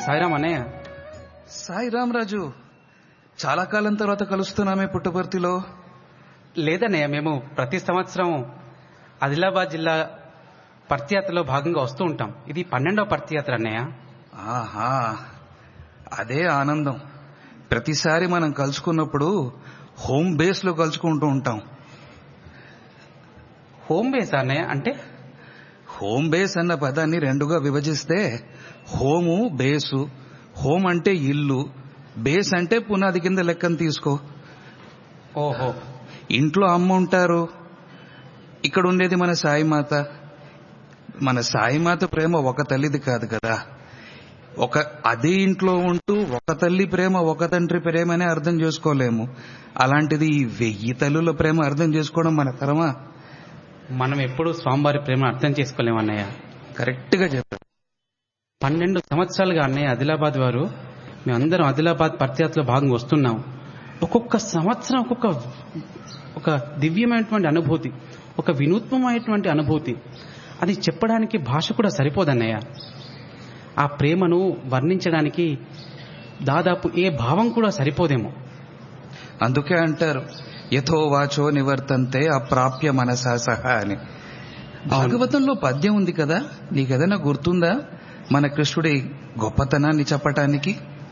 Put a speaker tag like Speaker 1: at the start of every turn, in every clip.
Speaker 1: సాయిరామ్ అన్నయ్య
Speaker 2: సాయి రామరాజు చాలా కాలం తర్వాత కలుస్తున్నామే పుట్టపర్తిలో
Speaker 1: లేదన్నయ్య మేము ప్రతి సంవత్సరం ఆదిలాబాద్ జిల్లా పర్తియాత్రలో భాగంగా వస్తూ ఉంటాం ఇది పన్నెండవ పర్తియాత్ర అన్నయ్య
Speaker 2: ఆహా అదే ఆనందం ప్రతిసారి మనం కలుసుకున్నప్పుడు హోమ్ బేస్ లో కలుసుకుంటూ ఉంటాం
Speaker 1: హోమ్ బేస్ అన్నయ్య అంటే
Speaker 2: హోమ్ బేస్ అన్న పదాన్ని రెండుగా విభజిస్తే హోము బేసు హోమ్ అంటే ఇల్లు బేస్ అంటే పునాది కింద లెక్కను తీసుకో
Speaker 1: ఓహో
Speaker 2: ఇంట్లో అమ్మ ఉంటారు ఇక్కడ ఉండేది మన సాయిమాత మన సాయిమాత ప్రేమ ఒక తల్లిది కాదు కదా ఒక అదే ఇంట్లో ఉంటూ ఒక తల్లి ప్రేమ ఒక తండ్రి ప్రేమనే అర్థం చేసుకోలేము అలాంటిది ఈ వెయ్యి తల్లుల ప్రేమ అర్థం చేసుకోవడం మన తరమా
Speaker 1: మనం ఎప్పుడు స్వామివారి ప్రేమను అర్థం చేసుకోలేము అన్నయ్య
Speaker 2: కరెక్ట్ గా చెప్పారు
Speaker 1: పన్నెండు సంవత్సరాలుగా అన్నయ్య ఆదిలాబాద్ వారు మేమందరం ఆదిలాబాద్ పర్తియాత్రలో భాగంగా వస్తున్నాం ఒక్కొక్క సంవత్సరం ఒక్కొక్క ఒక దివ్యమైనటువంటి అనుభూతి ఒక వినూత్నమైనటువంటి అనుభూతి అది చెప్పడానికి భాష కూడా సరిపోదన్నయ్య ఆ ప్రేమను వర్ణించడానికి దాదాపు ఏ భావం కూడా సరిపోదేమో
Speaker 2: అందుకే అంటారు యథో వాచో నివర్తంతే అప్రాప్య మనసా సహా అని భాగవతంలో పద్యం ఉంది కదా నీకేదైనా గుర్తుందా మన కృష్ణుడి గొప్పతనాన్ని చెప్పటానికి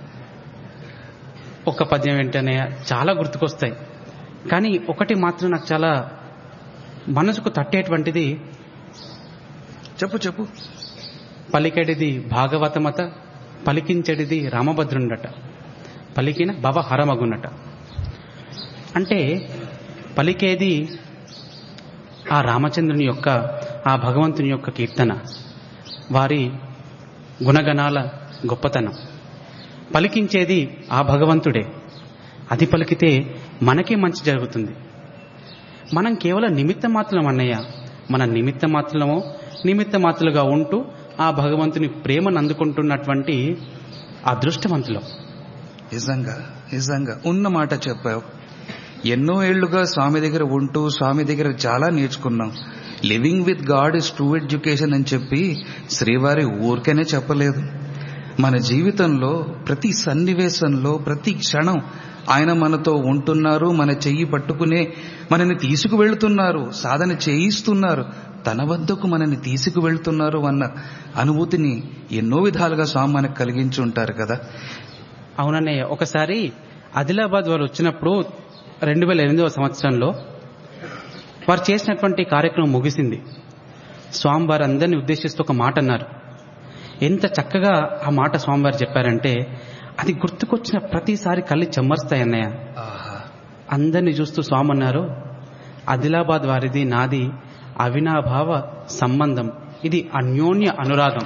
Speaker 1: ఒక్క పద్యం వెంటనే చాలా గుర్తుకొస్తాయి కానీ ఒకటి మాత్రం నాకు చాలా మనసుకు తట్టేటువంటిది
Speaker 2: చెప్పు చెప్పు
Speaker 1: పలికెడిది భాగవతమత పలికించెడిది రామభద్రుండట పలికిన భవ హరమగునట అంటే పలికేది ఆ రామచంద్రుని యొక్క ఆ భగవంతుని యొక్క కీర్తన వారి గుణగణాల గొప్పతనం పలికించేది ఆ భగవంతుడే అది పలికితే మనకే మంచి జరుగుతుంది మనం కేవలం నిమిత్త మాత్రం అన్నయ్య మన నిమిత్త మాత్రమో నిమిత్త మాత్రలుగా ఉంటూ ఆ భగవంతుని ప్రేమను అందుకుంటున్నటువంటి అదృష్టవంతులం
Speaker 2: నిజంగా నిజంగా ఉన్న మాట చెప్పావు ఎన్నో ఏళ్లుగా స్వామి దగ్గర ఉంటూ స్వామి దగ్గర చాలా నేర్చుకున్నాం living with god is true education అని చెప్పి శ్రీవారి ఊరికనే చెప్పలేదు మన జీవితంలో ప్రతి సన్నివేశంలో ప్రతి క్షణం ఆయన మనతో ఉంటున్నారు మన చెయ్యి పట్టుకునే మనని తీసుకువెళ్తున్నారు సాధన చేయిస్తున్నారు తన వద్దకు మనని తీసుకువెళ్తున్నారు అన్న అనుభూతిని ఎన్నో విధాలుగా స్వామి మనకు కలిగించి ఉంటారు కదా
Speaker 1: అవునన్నయ్య ఒకసారి ఆదిలాబాద్ వారు వచ్చినప్పుడు రెండు వేల ఎనిమిదవ సంవత్సరంలో వారు చేసినటువంటి కార్యక్రమం ముగిసింది స్వామివారు అందరినీ ఉద్దేశిస్తూ ఒక మాట అన్నారు ఎంత చక్కగా ఆ మాట స్వామివారు చెప్పారంటే అది గుర్తుకొచ్చిన ప్రతిసారి కళ్ళు చెమ్మరుస్తాయి అన్నయ్య అందరినీ చూస్తూ స్వామి అన్నారు ఆదిలాబాద్ వారిది నాది అవినాభావ సంబంధం ఇది అన్యోన్య అనురాగం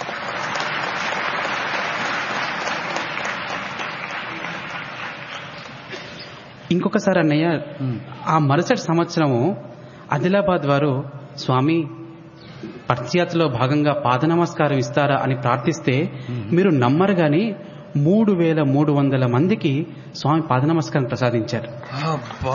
Speaker 1: ఇంకొకసారి అన్నయ్య ఆ మరుసటి సంవత్సరము ఆదిలాబాద్ వారు స్వామి పర్తియాత్రలో భాగంగా పాద నమస్కారం ఇస్తారా అని ప్రార్థిస్తే మీరు నమ్మరు గాని మూడు వేల మూడు వందల మందికి స్వామి పాద నమస్కారం ప్రసాదించారు
Speaker 2: అబ్బా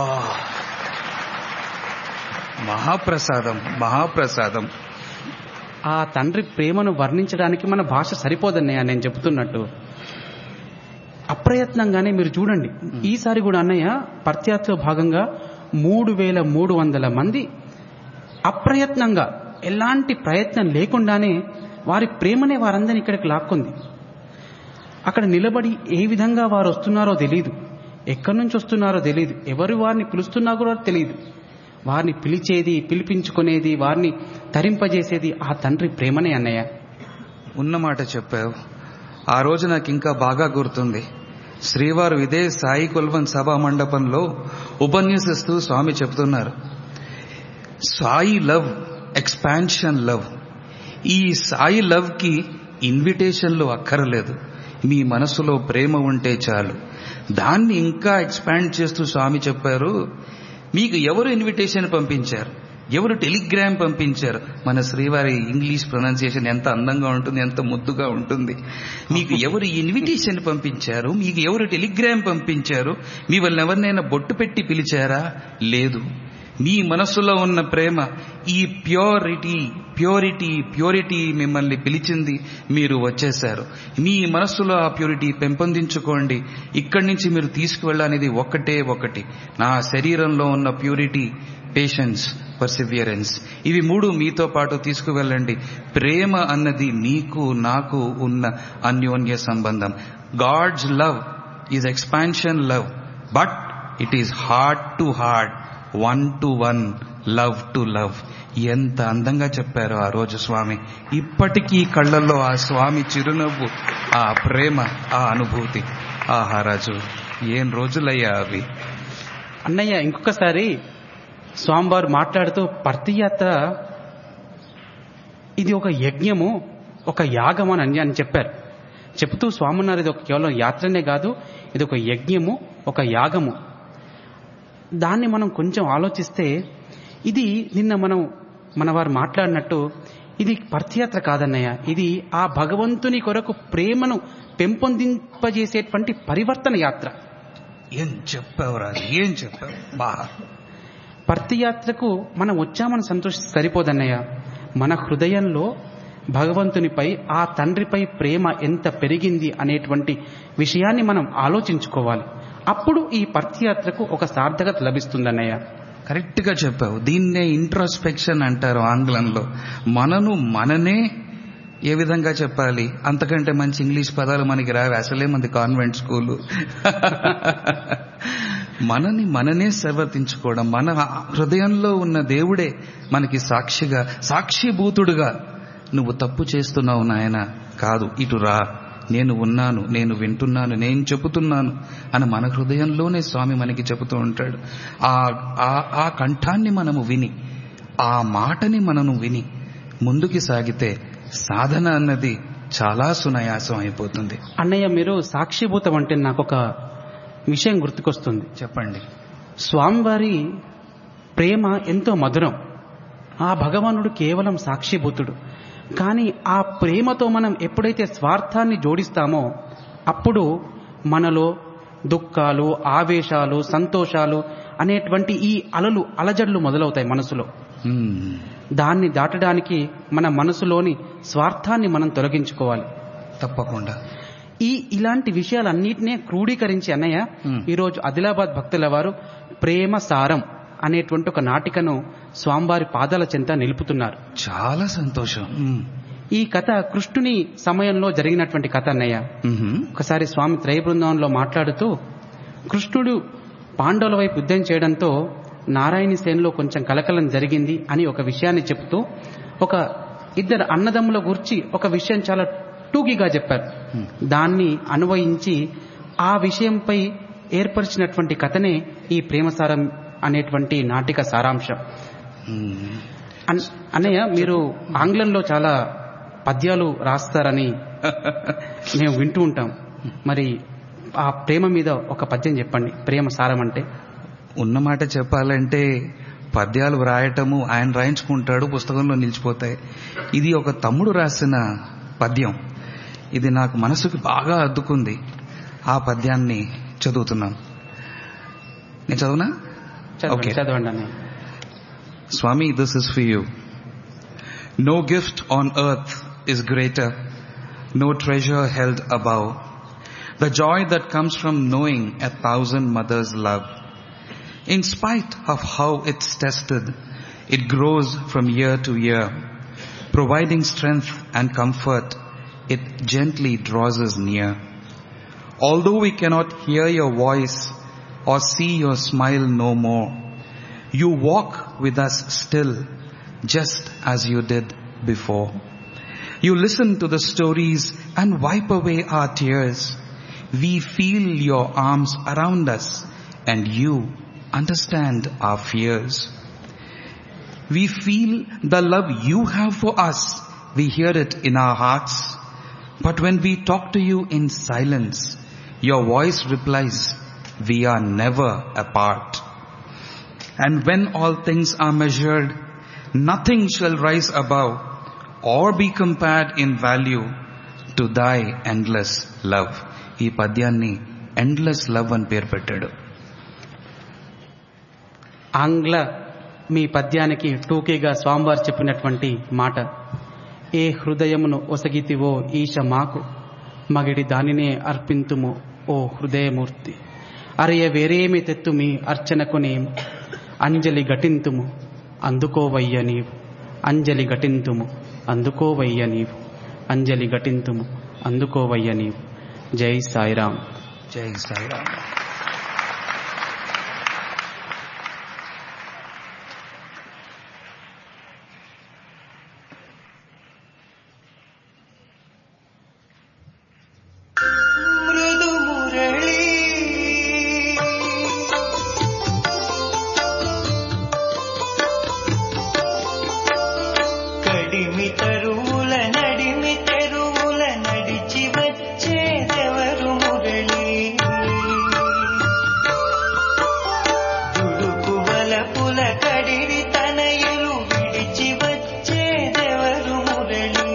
Speaker 2: మహాప్రసాదం మహాప్రసాదం
Speaker 1: ఆ తండ్రి ప్రేమను వర్ణించడానికి మన భాష సరిపోదన్నయ్య నేను చెబుతున్నట్టు అప్రయత్నంగానే మీరు చూడండి ఈసారి కూడా అన్నయ్య పర్త్యాత్రలో భాగంగా మూడు వేల మూడు వందల మంది అప్రయత్నంగా ఎలాంటి ప్రయత్నం లేకుండానే వారి ప్రేమనే వారందరినీ ఇక్కడికి లాక్కుంది అక్కడ నిలబడి ఏ విధంగా వారు వస్తున్నారో తెలియదు ఎక్కడి నుంచి వస్తున్నారో తెలియదు ఎవరు వారిని పిలుస్తున్నా కూడా తెలియదు వారిని పిలిచేది పిలిపించుకునేది వారిని తరింపజేసేది ఆ తండ్రి ప్రేమనే అన్నయ్య
Speaker 2: ఉన్నమాట చెప్పావు ఆ రోజు నాకు ఇంకా బాగా గుర్తుంది శ్రీవారు ఇదే సాయి కుల్వన్ సభా మండపంలో ఉపన్యసిస్తూ స్వామి చెప్తున్నారు సాయి లవ్ ఎక్స్పాన్షన్ లవ్ ఈ సాయి లవ్ కి ఇన్విటేషన్లు అక్కరలేదు మీ మనసులో ప్రేమ ఉంటే చాలు దాన్ని ఇంకా ఎక్స్పాండ్ చేస్తూ స్వామి చెప్పారు మీకు ఎవరు ఇన్విటేషన్ పంపించారు ఎవరు టెలిగ్రామ్ పంపించారు మన శ్రీవారి ఇంగ్లీష్ ప్రొనౌన్సియేషన్ ఎంత అందంగా ఉంటుంది ఎంత ముద్దుగా ఉంటుంది మీకు ఎవరు ఇన్విటేషన్ పంపించారు మీకు ఎవరు టెలిగ్రామ్ పంపించారు మీ వాళ్ళని ఎవరినైనా బొట్టు పెట్టి పిలిచారా లేదు మీ మనస్సులో ఉన్న ప్రేమ ఈ ప్యూరిటీ ప్యూరిటీ ప్యూరిటీ మిమ్మల్ని పిలిచింది మీరు వచ్చేశారు మీ మనస్సులో ఆ ప్యూరిటీ పెంపొందించుకోండి ఇక్కడి నుంచి మీరు తీసుకువెళ్ళనేది ఒక్కటే ఒకటి నా శరీరంలో ఉన్న ప్యూరిటీ పేషెన్స్ పర్సివియరెన్స్ ఇవి మూడు మీతో పాటు తీసుకువెళ్ళండి ప్రేమ అన్నది మీకు నాకు ఉన్న అన్యోన్య సంబంధం God's love is expansion love but it is heart to heart one to one love to love ఎంత అందంగా చెప్పారు ఆ రోజు స్వామి ఇప్పటికీ కళ్ళల్లో ఆ స్వామి చిరునవ్వు ఆ ప్రేమ ఆ అనుభూతి ఆహా రాజు ఏం రోజులయ్యా అవి
Speaker 1: అన్నయ్య ఇంకొకసారి స్వామివారు మాట్లాడుతూ పర్తియాత్ర ఇది ఒక యజ్ఞము ఒక యాగం అని అని- అని చెప్పారు చెప్తూ స్వామిన్నారు ఇది ఒక కేవలం యాత్రనే కాదు ఇది ఒక యజ్ఞము ఒక యాగము దాన్ని మనం కొంచెం ఆలోచిస్తే ఇది నిన్న మనం మన వారు మాట్లాడినట్టు ఇది పర్తియాత్ర కాదన్నయ్య ఇది ఆ భగవంతుని కొరకు ప్రేమను పెంపొందింపజేసేటువంటి పరివర్తన యాత్ర
Speaker 2: ఏం చెప్పావు రాజు ఏం చెప్పావు బాగా
Speaker 1: పర్తియాత్రకు మనం వచ్చామని సంతోషిస్తే సరిపోదన్నయ్య మన హృదయంలో భగవంతునిపై ఆ తండ్రిపై ప్రేమ ఎంత పెరిగింది అనేటువంటి విషయాన్ని మనం ఆలోచించుకోవాలి అప్పుడు ఈ పర్తియాత్రకు ఒక సార్థకత లభిస్తుందన్నయ్య
Speaker 2: కరెక్ట్ గా చెప్పావు దీన్నే ఇంట్రోస్పెక్షన్ అంటారు ఆంగ్లంలో మనను మననే ఏ విధంగా చెప్పాలి అంతకంటే మంచి ఇంగ్లీష్ పదాలు మనకి రావి అసలే మంది కాన్వెంట్ స్కూలు మనని మననే సర్వర్తించుకోవడం మన హృదయంలో ఉన్న దేవుడే మనకి సాక్షిగా సాక్షిభూతుడుగా నువ్వు తప్పు చేస్తున్నావు నాయన కాదు ఇటు రా నేను ఉన్నాను నేను వింటున్నాను నేను చెబుతున్నాను అని మన హృదయంలోనే స్వామి మనకి చెబుతూ ఉంటాడు ఆ ఆ- ఆ కంఠాన్ని మనము విని ఆ మాటని మనము విని ముందుకి సాగితే సాధన అన్నది చాలా సునాయాసం అయిపోతుంది
Speaker 1: అన్నయ్య మీరు సాక్షిభూతం అంటే నాకు ఒక విషయం గుర్తుకొస్తుంది
Speaker 2: చెప్పండి
Speaker 1: స్వామివారి ప్రేమ ఎంతో మధురం ఆ భగవానుడు కేవలం సాక్షిభూతుడు కానీ ఆ ప్రేమతో మనం ఎప్పుడైతే స్వార్థాన్ని జోడిస్తామో అప్పుడు మనలో దుఃఖాలు ఆవేశాలు సంతోషాలు అనేటువంటి ఈ అలలు అలజడులు మొదలవుతాయి మనసులో
Speaker 2: మ్మ్.
Speaker 1: దాన్ని దాటడానికి మన మనసులోని స్వార్థాన్ని మనం తొలగించుకోవాలి
Speaker 2: తప్పకుండా
Speaker 1: ఈ ఇలాంటి విషయాలన్నిటినే క్రోడీకరించి అన్నయ్య
Speaker 2: Hmm.
Speaker 1: ఈరోజు ఆదిలాబాద్ భక్తుల వారు ప్రేమ సారం అనేటువంటి ఒక నాటికను స్వామివారి పాదాల చెంత నిలుపుతున్నారు
Speaker 2: చాలా సంతోషం మ్మ్.
Speaker 1: ఈ కథ కృష్ణుని సమయంలో జరిగినటువంటి కథ అన్నయ్య
Speaker 2: మ్మ్.
Speaker 1: ఒకసారి స్వామి త్రయ బృందంలో మాట్లాడుతూ కృష్ణుడు పాండవుల వైపు యుద్ధం చేయడంతో నారాయణి సేనలో కొంచెం కలకలం జరిగింది అని ఒక విషయాన్ని చెప్తూ ఒక ఇద్దరు అన్నదమ్ముల గురించి ఒక విషయం చాలా టూకీగా చెప్పారు
Speaker 2: Hmm.
Speaker 1: దాన్ని అన్వయించి ఆ విషయంపై ఏర్పరిచినటువంటి కథనే ఈ ప్రేమసారం అనేటువంటి నాటిక సారాంశం
Speaker 2: మ్మ్.
Speaker 1: అన్- అన్నయ్య మీరు ఆంగ్లంలో చాలా పద్యాలు రాస్తారని మేము వింటూ ఉంటాం మరి ఆ ప్రేమ మీద ఒక పద్యం చెప్పండి ప్రేమ సారం అంటే
Speaker 2: ఉన్నమాట చెప్పాలంటే పద్యాలు వ్రాయటము ఆయన రాయించుకుంటాడు పుస్తకంలో నిలిచిపోతాయి ఇది ఒక తమ్ముడు రాసిన పద్యం ఇది నాకు మనసుకి బాగా అద్దుకుంది ఆ పద్యాన్ని చదువుతున్నాను నేను చదువునా
Speaker 1: చదవండి
Speaker 2: Okay.
Speaker 1: చదవండి అన్నయ్య
Speaker 2: Swami, this is for you. No gift on earth is greater, no treasure held above. The joy that comes from knowing a thousand mothers' love. In spite of how it's tested, it grows from year to year. Providing strength and comfort, it gently draws us near. Although we cannot hear your voice or see your smile no more, you walk with us still, just as you did before. You listen to the stories and wipe away our tears. We feel your arms around us and you understand our fears. We feel the love you have for us. We hear it in our hearts. But when we talk to you in silence, your voice replies, we are never apart. And when all things are measured, nothing shall rise above or be compared in value to thy endless love. ఈ పద్యాన్ని endless love అని పేరు పెట్టాడు
Speaker 1: ఆంగ్ల మీ పద్యానికి టూకీగా స్వామివారు చెప్పినటువంటి మాట ఏ హృదయమును ఒసగితివో ఈశ మాకు మగిడి దానినే అర్పింతుము ఓ హృదయమూర్తి అరయ వేరేమి తెత్తుమి అర్చనకునే అంజలి ఘటింతుము అందుకోవయ్య నీవు అంజలి ఘటింతుము అందుకోవయ్య నీవు అంజలి ఘటింతుము అందుకోవయ్య నీవు జై సాయిరాం
Speaker 2: జై సాయిరామ్
Speaker 3: మృదు మురళి కడిమి తరువుల నడిమి తెరువుల నడిచి వచ్చేదెవరు మురళి దుడుకు వలపుల కడిరి తనయులు విడిచి వచ్చేదెవరు మురళి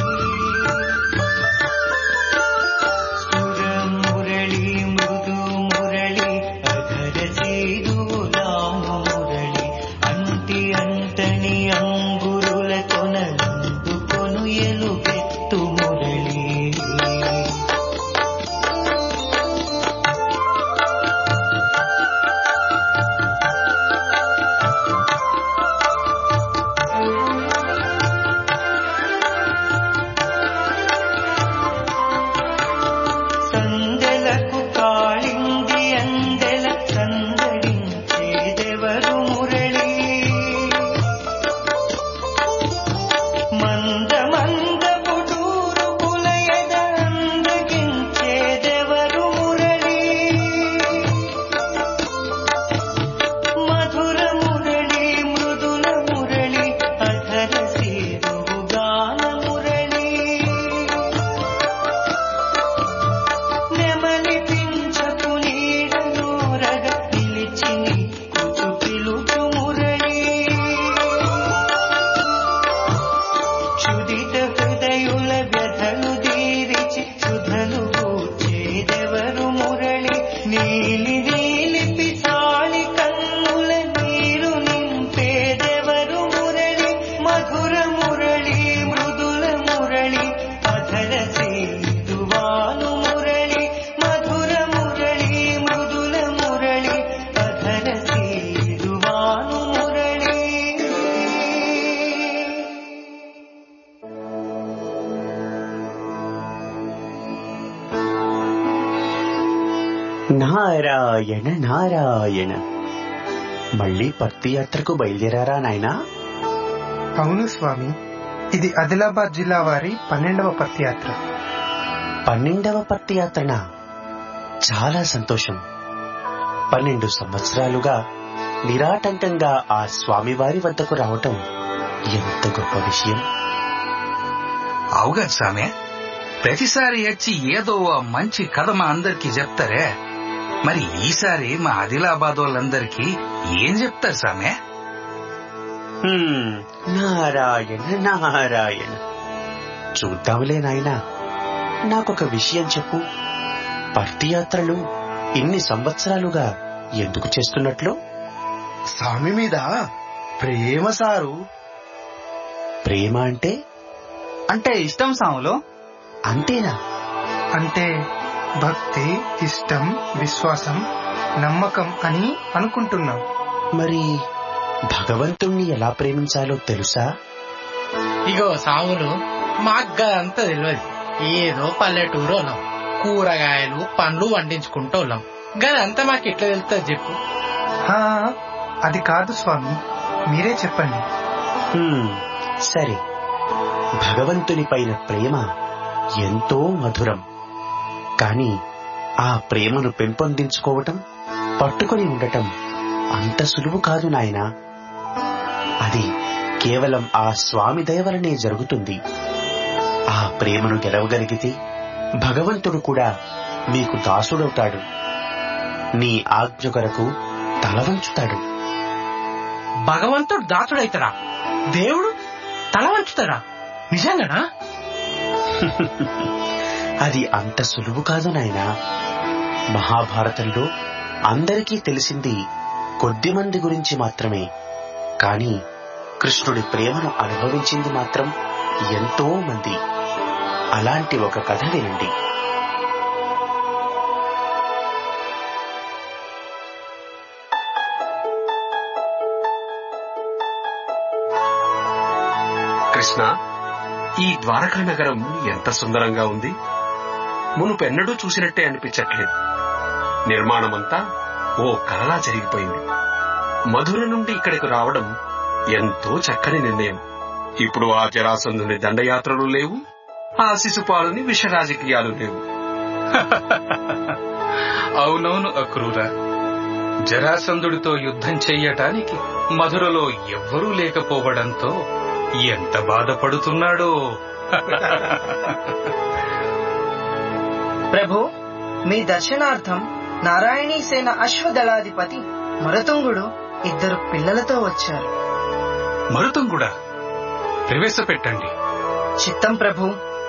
Speaker 3: సుర మురళి మృదు మురళి అధర సీరులాను మురళి అంటి అంటని అంగురుల కొనలందుకొను ఎలుగెత్తు మురళి సందెలకు కాళింది అందెల సందడించేదెవరు మురళి మంద మంద పుటూరు పులయద అందగించేదెవరు మురళి మధుర మురళి మృదుల మురళి అధర సీరువు గాన మురళి నెమలి పింఛపు నీడనూరగ నిలిచిని కుచు పిలుచు మురళి క్షుదిత హృదయుల వ్యధలు దీరిచి సుధలు పూచేదెవరు మురళి నీలి నీలి పిసాళి కన్నుల నీరు నింపేదెవరు మురళి మధుర మురళి మృదుల మురళి అధర సేతువాను మురళి మధుర మురళి మృదుల మురళి అధర సేతువాను మురళి
Speaker 4: నారాయణ నారాయణ మళ్ళీ పత్తి యాత్రకు బయలుదేరారా నాయనా
Speaker 5: అవును స్వామి ఇది ఆదిలాబాద్ జిల్లా వారి పన్నెండవ పత్యాత్ర
Speaker 4: పన్నెండవ పత్తి యాత్రన చాలా సంతోషం పన్నెండు సంవత్సరాలుగా నిరాటంకంగా ఆ స్వామివారి వద్దకు రావటం ఎంత గొప్ప విషయం
Speaker 2: అవుగా స్వామి ప్రతిసారి వచ్చి ఏదో ఓ మంచి కథ మా అందరికి చెప్తారే మరి ఈసారి మా ఆదిలాబాద్ వాళ్ళందరికీ ఏం చెప్తారు స్వామి
Speaker 4: హ్మ్, నారాయణ నారాయణ చూద్దాంలే నాయనా నాకొక విషయం చెప్పు పత్తి యాత్రలు ఇన్ని సంవత్సరాలుగా ఎందుకు చేస్తున్నట్లు
Speaker 5: స్వామి మీద ప్రేమ సారు
Speaker 4: ప్రేమ అంటే
Speaker 6: అంటే ఇష్టం సాములు
Speaker 4: అంతేనా
Speaker 5: అంటే భక్తి ఇష్టం విశ్వాసం నమ్మకం అని అనుకుంటున్నాం
Speaker 4: మరి భగవంతుణ్ణి ఎలా ప్రేమించాలో తెలుసా
Speaker 6: ఇగో సాములు మాకు అంతా తెలియదు ఏదో పల్లెటూరోళ్ళం కూరగాయలు పండ్లు వండించుకుంటోళ్ళం గదంతా మాకు ఎట్లా తెలుస్తుంది చెప్పు
Speaker 5: హా, అది కాదు స్వామి మీరే చెప్పండి
Speaker 4: హ్మ్, సరే భగవంతుని పైన ప్రేమ ఎంతో మధురం కాని ఆ ప్రేమను పెంపొందించుకోవటం పట్టుకొని ఉండటం అంత సులువు కాదు నాయనా అది కేవలం ఆ స్వామి దయ వలనే జరుగుతుంది ఆ ప్రేమను గెలవగలిగితే భగవంతుడు కూడా మీకు దాసుడవుతాడు నీ ఆజ్ఞ కొరకు తల వంచుతాడు
Speaker 6: భగవంతుడు దాసుడైతాడా దేవుడు తల వంచుతాడా నిజంగానా
Speaker 4: అది అంత సులువు కాదు నాయనా మహాభారతంలో అందరికీ తెలిసింది కొద్ది మంది గురించి మాత్రమే కానీ కృష్ణుడి ప్రేమను అనుభవించింది మాత్రం ఎంతో మంది అలాంటి ఒక కథ వినండి
Speaker 7: కృష్ణ ఈ ద్వారకా నగరం ఎంత సుందరంగా ఉంది మునుపెన్నడూ చూసినట్టే అనిపించట్లేదు నిర్మాణమంతా ఓ కలలా జరిగిపోయింది మధుర నుండి ఇక్కడికి రావడం ఎంతో చక్కని నిర్ణయం ఇప్పుడు ఆ జరాసంధుని దండయాత్రలు లేవు ఆ శిశుపాలుని విష రాజకీయాలు లేవు
Speaker 2: అవునవును అక్రూర జరాసంధుడితో యుద్ధం చెయ్యటానికి మధురలో ఎవ్వరూ లేకపోవడంతో ఎంత బాధపడుతున్నాడో
Speaker 8: ప్రభు మీ దర్శనార్థం నారాయణీ సేన అశ్వదళాధిపతి మరతుంగుడు ఇద్దరు పిల్లలతో వచ్చారు
Speaker 2: మరుతం కూడా ప్రవేశపెట్టండి
Speaker 8: చిత్తం ప్రభు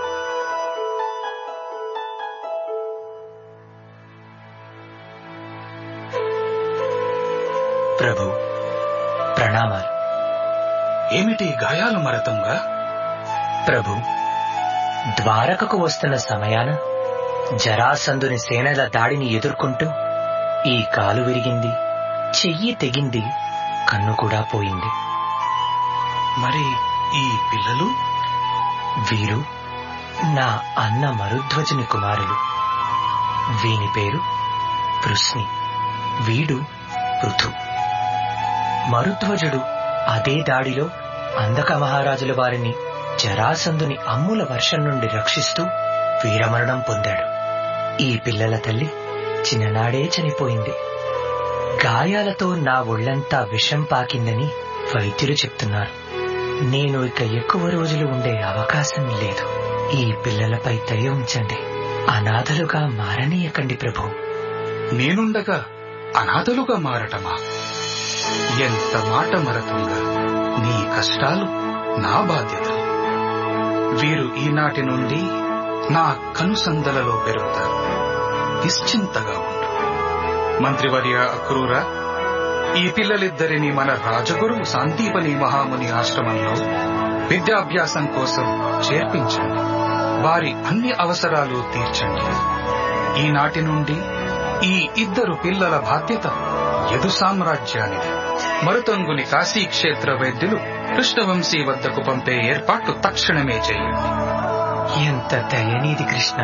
Speaker 6: ప్రభు ప్రణామాలు
Speaker 2: ఏమిటి గాయాలు మరతంగా
Speaker 6: ప్రభు ద్వారకకు వస్తున్న సమయాన జరాసంధుని సేనల దాడిని ఎదుర్కొంటూ ఈ కాలు విరిగింది చెయ్యి తెగింది కన్ను కూడా పోయింది
Speaker 2: మరి ఈ పిల్లలు
Speaker 6: వీరు నా అన్న మరుధ్వజుని కుమారులు వీని పేరు పృశ్ని వీడు పృథు మరుధ్వజుడు అదే దాడిలో అందక మహారాజుల వారిని జరాసంధుని అమ్ముల వర్షం నుండి రక్షిస్తూ వీరమరణం పొందాడు ఈ పిల్లల తల్లి చిన్ననాడే చనిపోయింది గాయాలతో నా ఒళ్ళంతా విషం పాకిందని వైద్యులు చెప్తున్నారు నేను ఇక ఎక్కువ రోజులు ఉండే అవకాశం లేదు ఈ పిల్లలపై దయ ఉంచండి అనాథలుగా మారనీయకండి ప్రభు
Speaker 2: నేనుండగా అనాథలుగా మారటమా ఎంత మాట మరతంగా నీ కష్టాలు నా బాధ్యతలు వీరు ఈనాటి నుండి నా కనుసందలలో పెరుగుతారు నిశ్చింతగా ఉండు మంత్రివర్య అక్రూర ఈ పిల్లలిద్దరిని మన రాజగురువు శాంతిపని మహాముని ఆశ్రమంలో విద్యాభ్యాసం కోసం చేర్పించండి వారి అన్ని అవసరాలు తీర్చండి ఈనాటి నుండి ఈ ఇద్దరు పిల్లల బాధ్యత యదు సామ్రాజ్యానిది మరుతంగుని కాశీ క్షేత్ర వైద్యులు కృష్ణవంశీ వద్దకు పంపే ఏర్పాట్లు తక్షణమే చేయండి
Speaker 6: ఎంత దయనీది కృష్ణ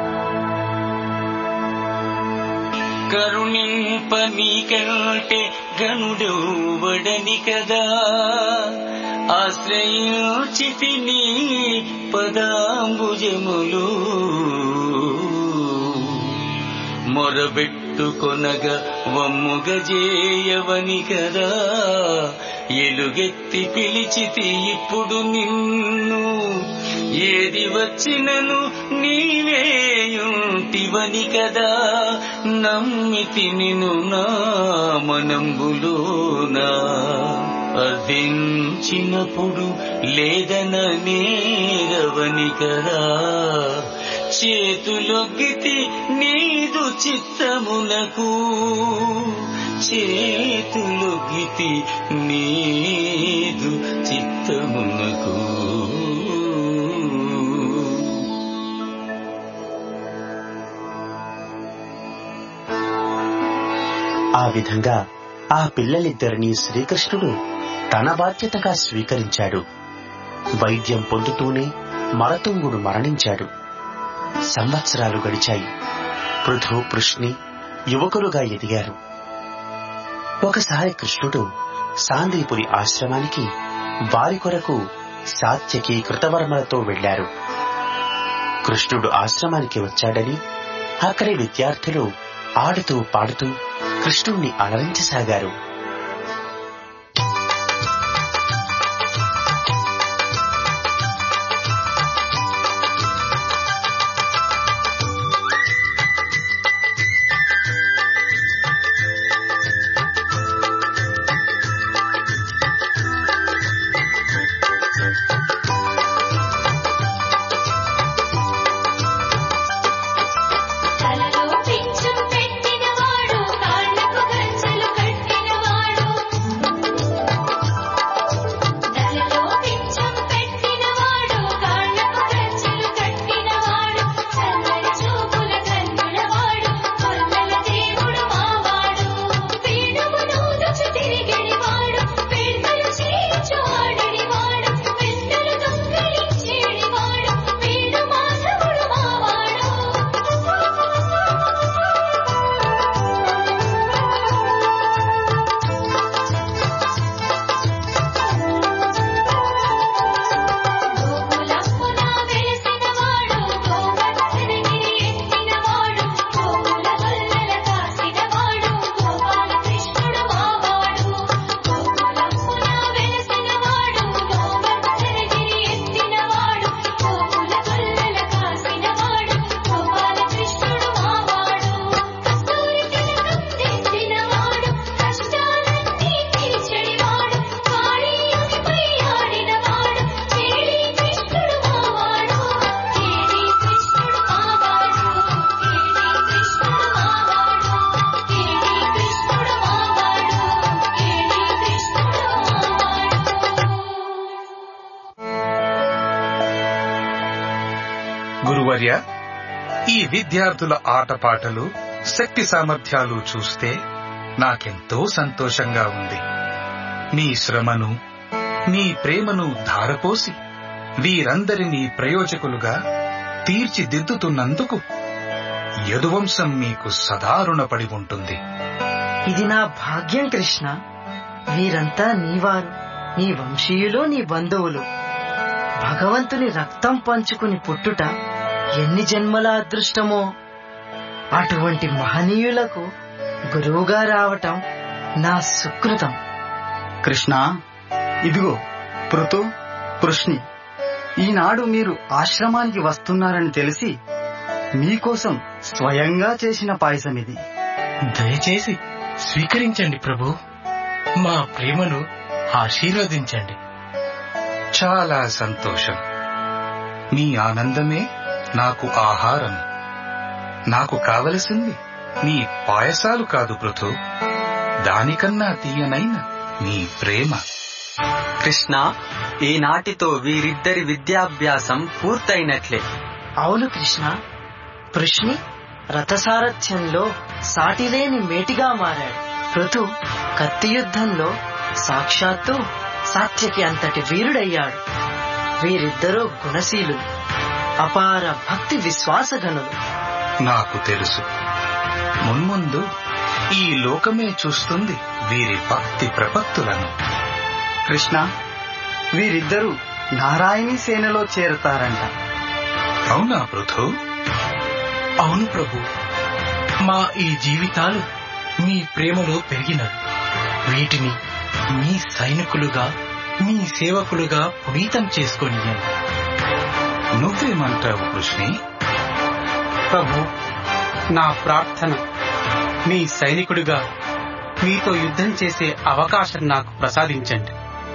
Speaker 3: కరుణింప నీకంటే గనుడెవ్వడని కదా ఆశ్రయించితి నీ పదాంబుజములు మొరబెట్టుకొనగా వమ్ముగజేయవని కదా ఎలుగెత్తి పిలిచితి ఇప్పుడు నిన్ను ఏది వచ్చినను నీవేయుంటివని కదా నమ్మితి నిను నా మనంబులోనా అర్థించినప్పుడు లేదన నేరవని కదా చేతులొగ్గితి నీదు చిత్తమునకు చేతులొగ్గితి నీదు చిత్తమునకు
Speaker 4: ఆ విధంగా ఆ పిల్లలిద్దరినీ శ్రీకృష్ణుడు తన బాధ్యతగా స్వీకరించాడు వైద్యం పొందుతూనే మరతుంగుడు మరణించాడు సంవత్సరాలు గడిచాయి పృథు పృష్ణి యువకులుగా ఎదిగారు ఒకసారి కృష్ణుడు సాందీపురి ఆశ్రమానికి వారి కొరకు సాత్యకి కృతవర్మలతో వెళ్లారు కృష్ణుడు ఆశ్రమానికి వచ్చాడని అక్కడి విద్యార్థులు ఆడుతూ పాడుతూ కృష్ణుణ్ణి అలరించసాగారు
Speaker 9: తలలో పింఛం పెట్టినవాడు కాళ్లకు గజ్జలు కట్టినవాడు
Speaker 2: గురువర్య ఈ విద్యార్థుల ఆటపాటలు శక్తి సామర్థ్యాలు చూస్తే నాకెంతో సంతోషంగా ఉంది మీ శ్రమను మీ ప్రేమను ధారపోసి వీరందరినీ ప్రయోజకులుగా తీర్చిదిద్దుతున్నందుకు యదువంశం మీకు సదా రుణపడి ఉంటుంది
Speaker 8: ఇది నా భాగ్యం కృష్ణ వీరంతా నీవారు నీ వంశీయులు నీ బంధువులు భగవంతుని రక్తం పంచుకుని పుట్టుట ఎన్ని జన్మల అదృష్టమో అటువంటి మహనీయులకు గురువుగా రావటం నా సుకృతం
Speaker 9: కృష్ణ ఇదిగో పృథు కృష్ణి ఈనాడు మీరు ఆశ్రమానికి వస్తున్నారని తెలిసి మీకోసం స్వయంగా చేసిన పాయసం ఇది
Speaker 10: దయచేసి స్వీకరించండి ప్రభు మా ప్రేమను ఆశీర్వదించండి
Speaker 2: చాలా సంతోషం మీ ఆనందమే నాకు ఆహారం నాకు కావలసింది మీ పాయసాలు కాదు పృథు దానికన్నా తీయనైన మీ ప్రేమ
Speaker 11: కృష్ణ ఈనాటితో వీరిద్దరి విద్యాభ్యాసం పూర్తయినట్లే
Speaker 8: అవును కృష్ణ పృష్ణి రథసారథ్యంలో సాటిలేని మేటిగా మారాడు పృథు కత్తి యుద్ధంలో సాక్షాత్తు సాత్యకి అంతటి వీరుడయ్యాడు వీరిద్దరూ గుణశీలులు అపార భక్తి విశ్వాసగనులు
Speaker 2: నాకు తెలుసు మున్ముందు ఈ లోకమే చూస్తుంది వీరి భక్తి ప్రపత్తులను
Speaker 9: కృష్ణ వీరిద్దరూ నారాయణి సేనలో చేరతారంట
Speaker 2: అవునా పృథు
Speaker 10: అవును ప్రభు మా ఈ జీవితాలు మీ ప్రేమలో పెరిగినవి వీటిని మీ సైనికులుగా మీ సేవకులుగా పునీతం చేసుకొనియండి
Speaker 2: నువ్వేమంటావు కృష్ణి
Speaker 1: ప్రభు నా ప్రార్థన మీ సైనికుడిగా మీతో యుద్ధం చేసే అవకాశం నాకు ప్రసాదించండి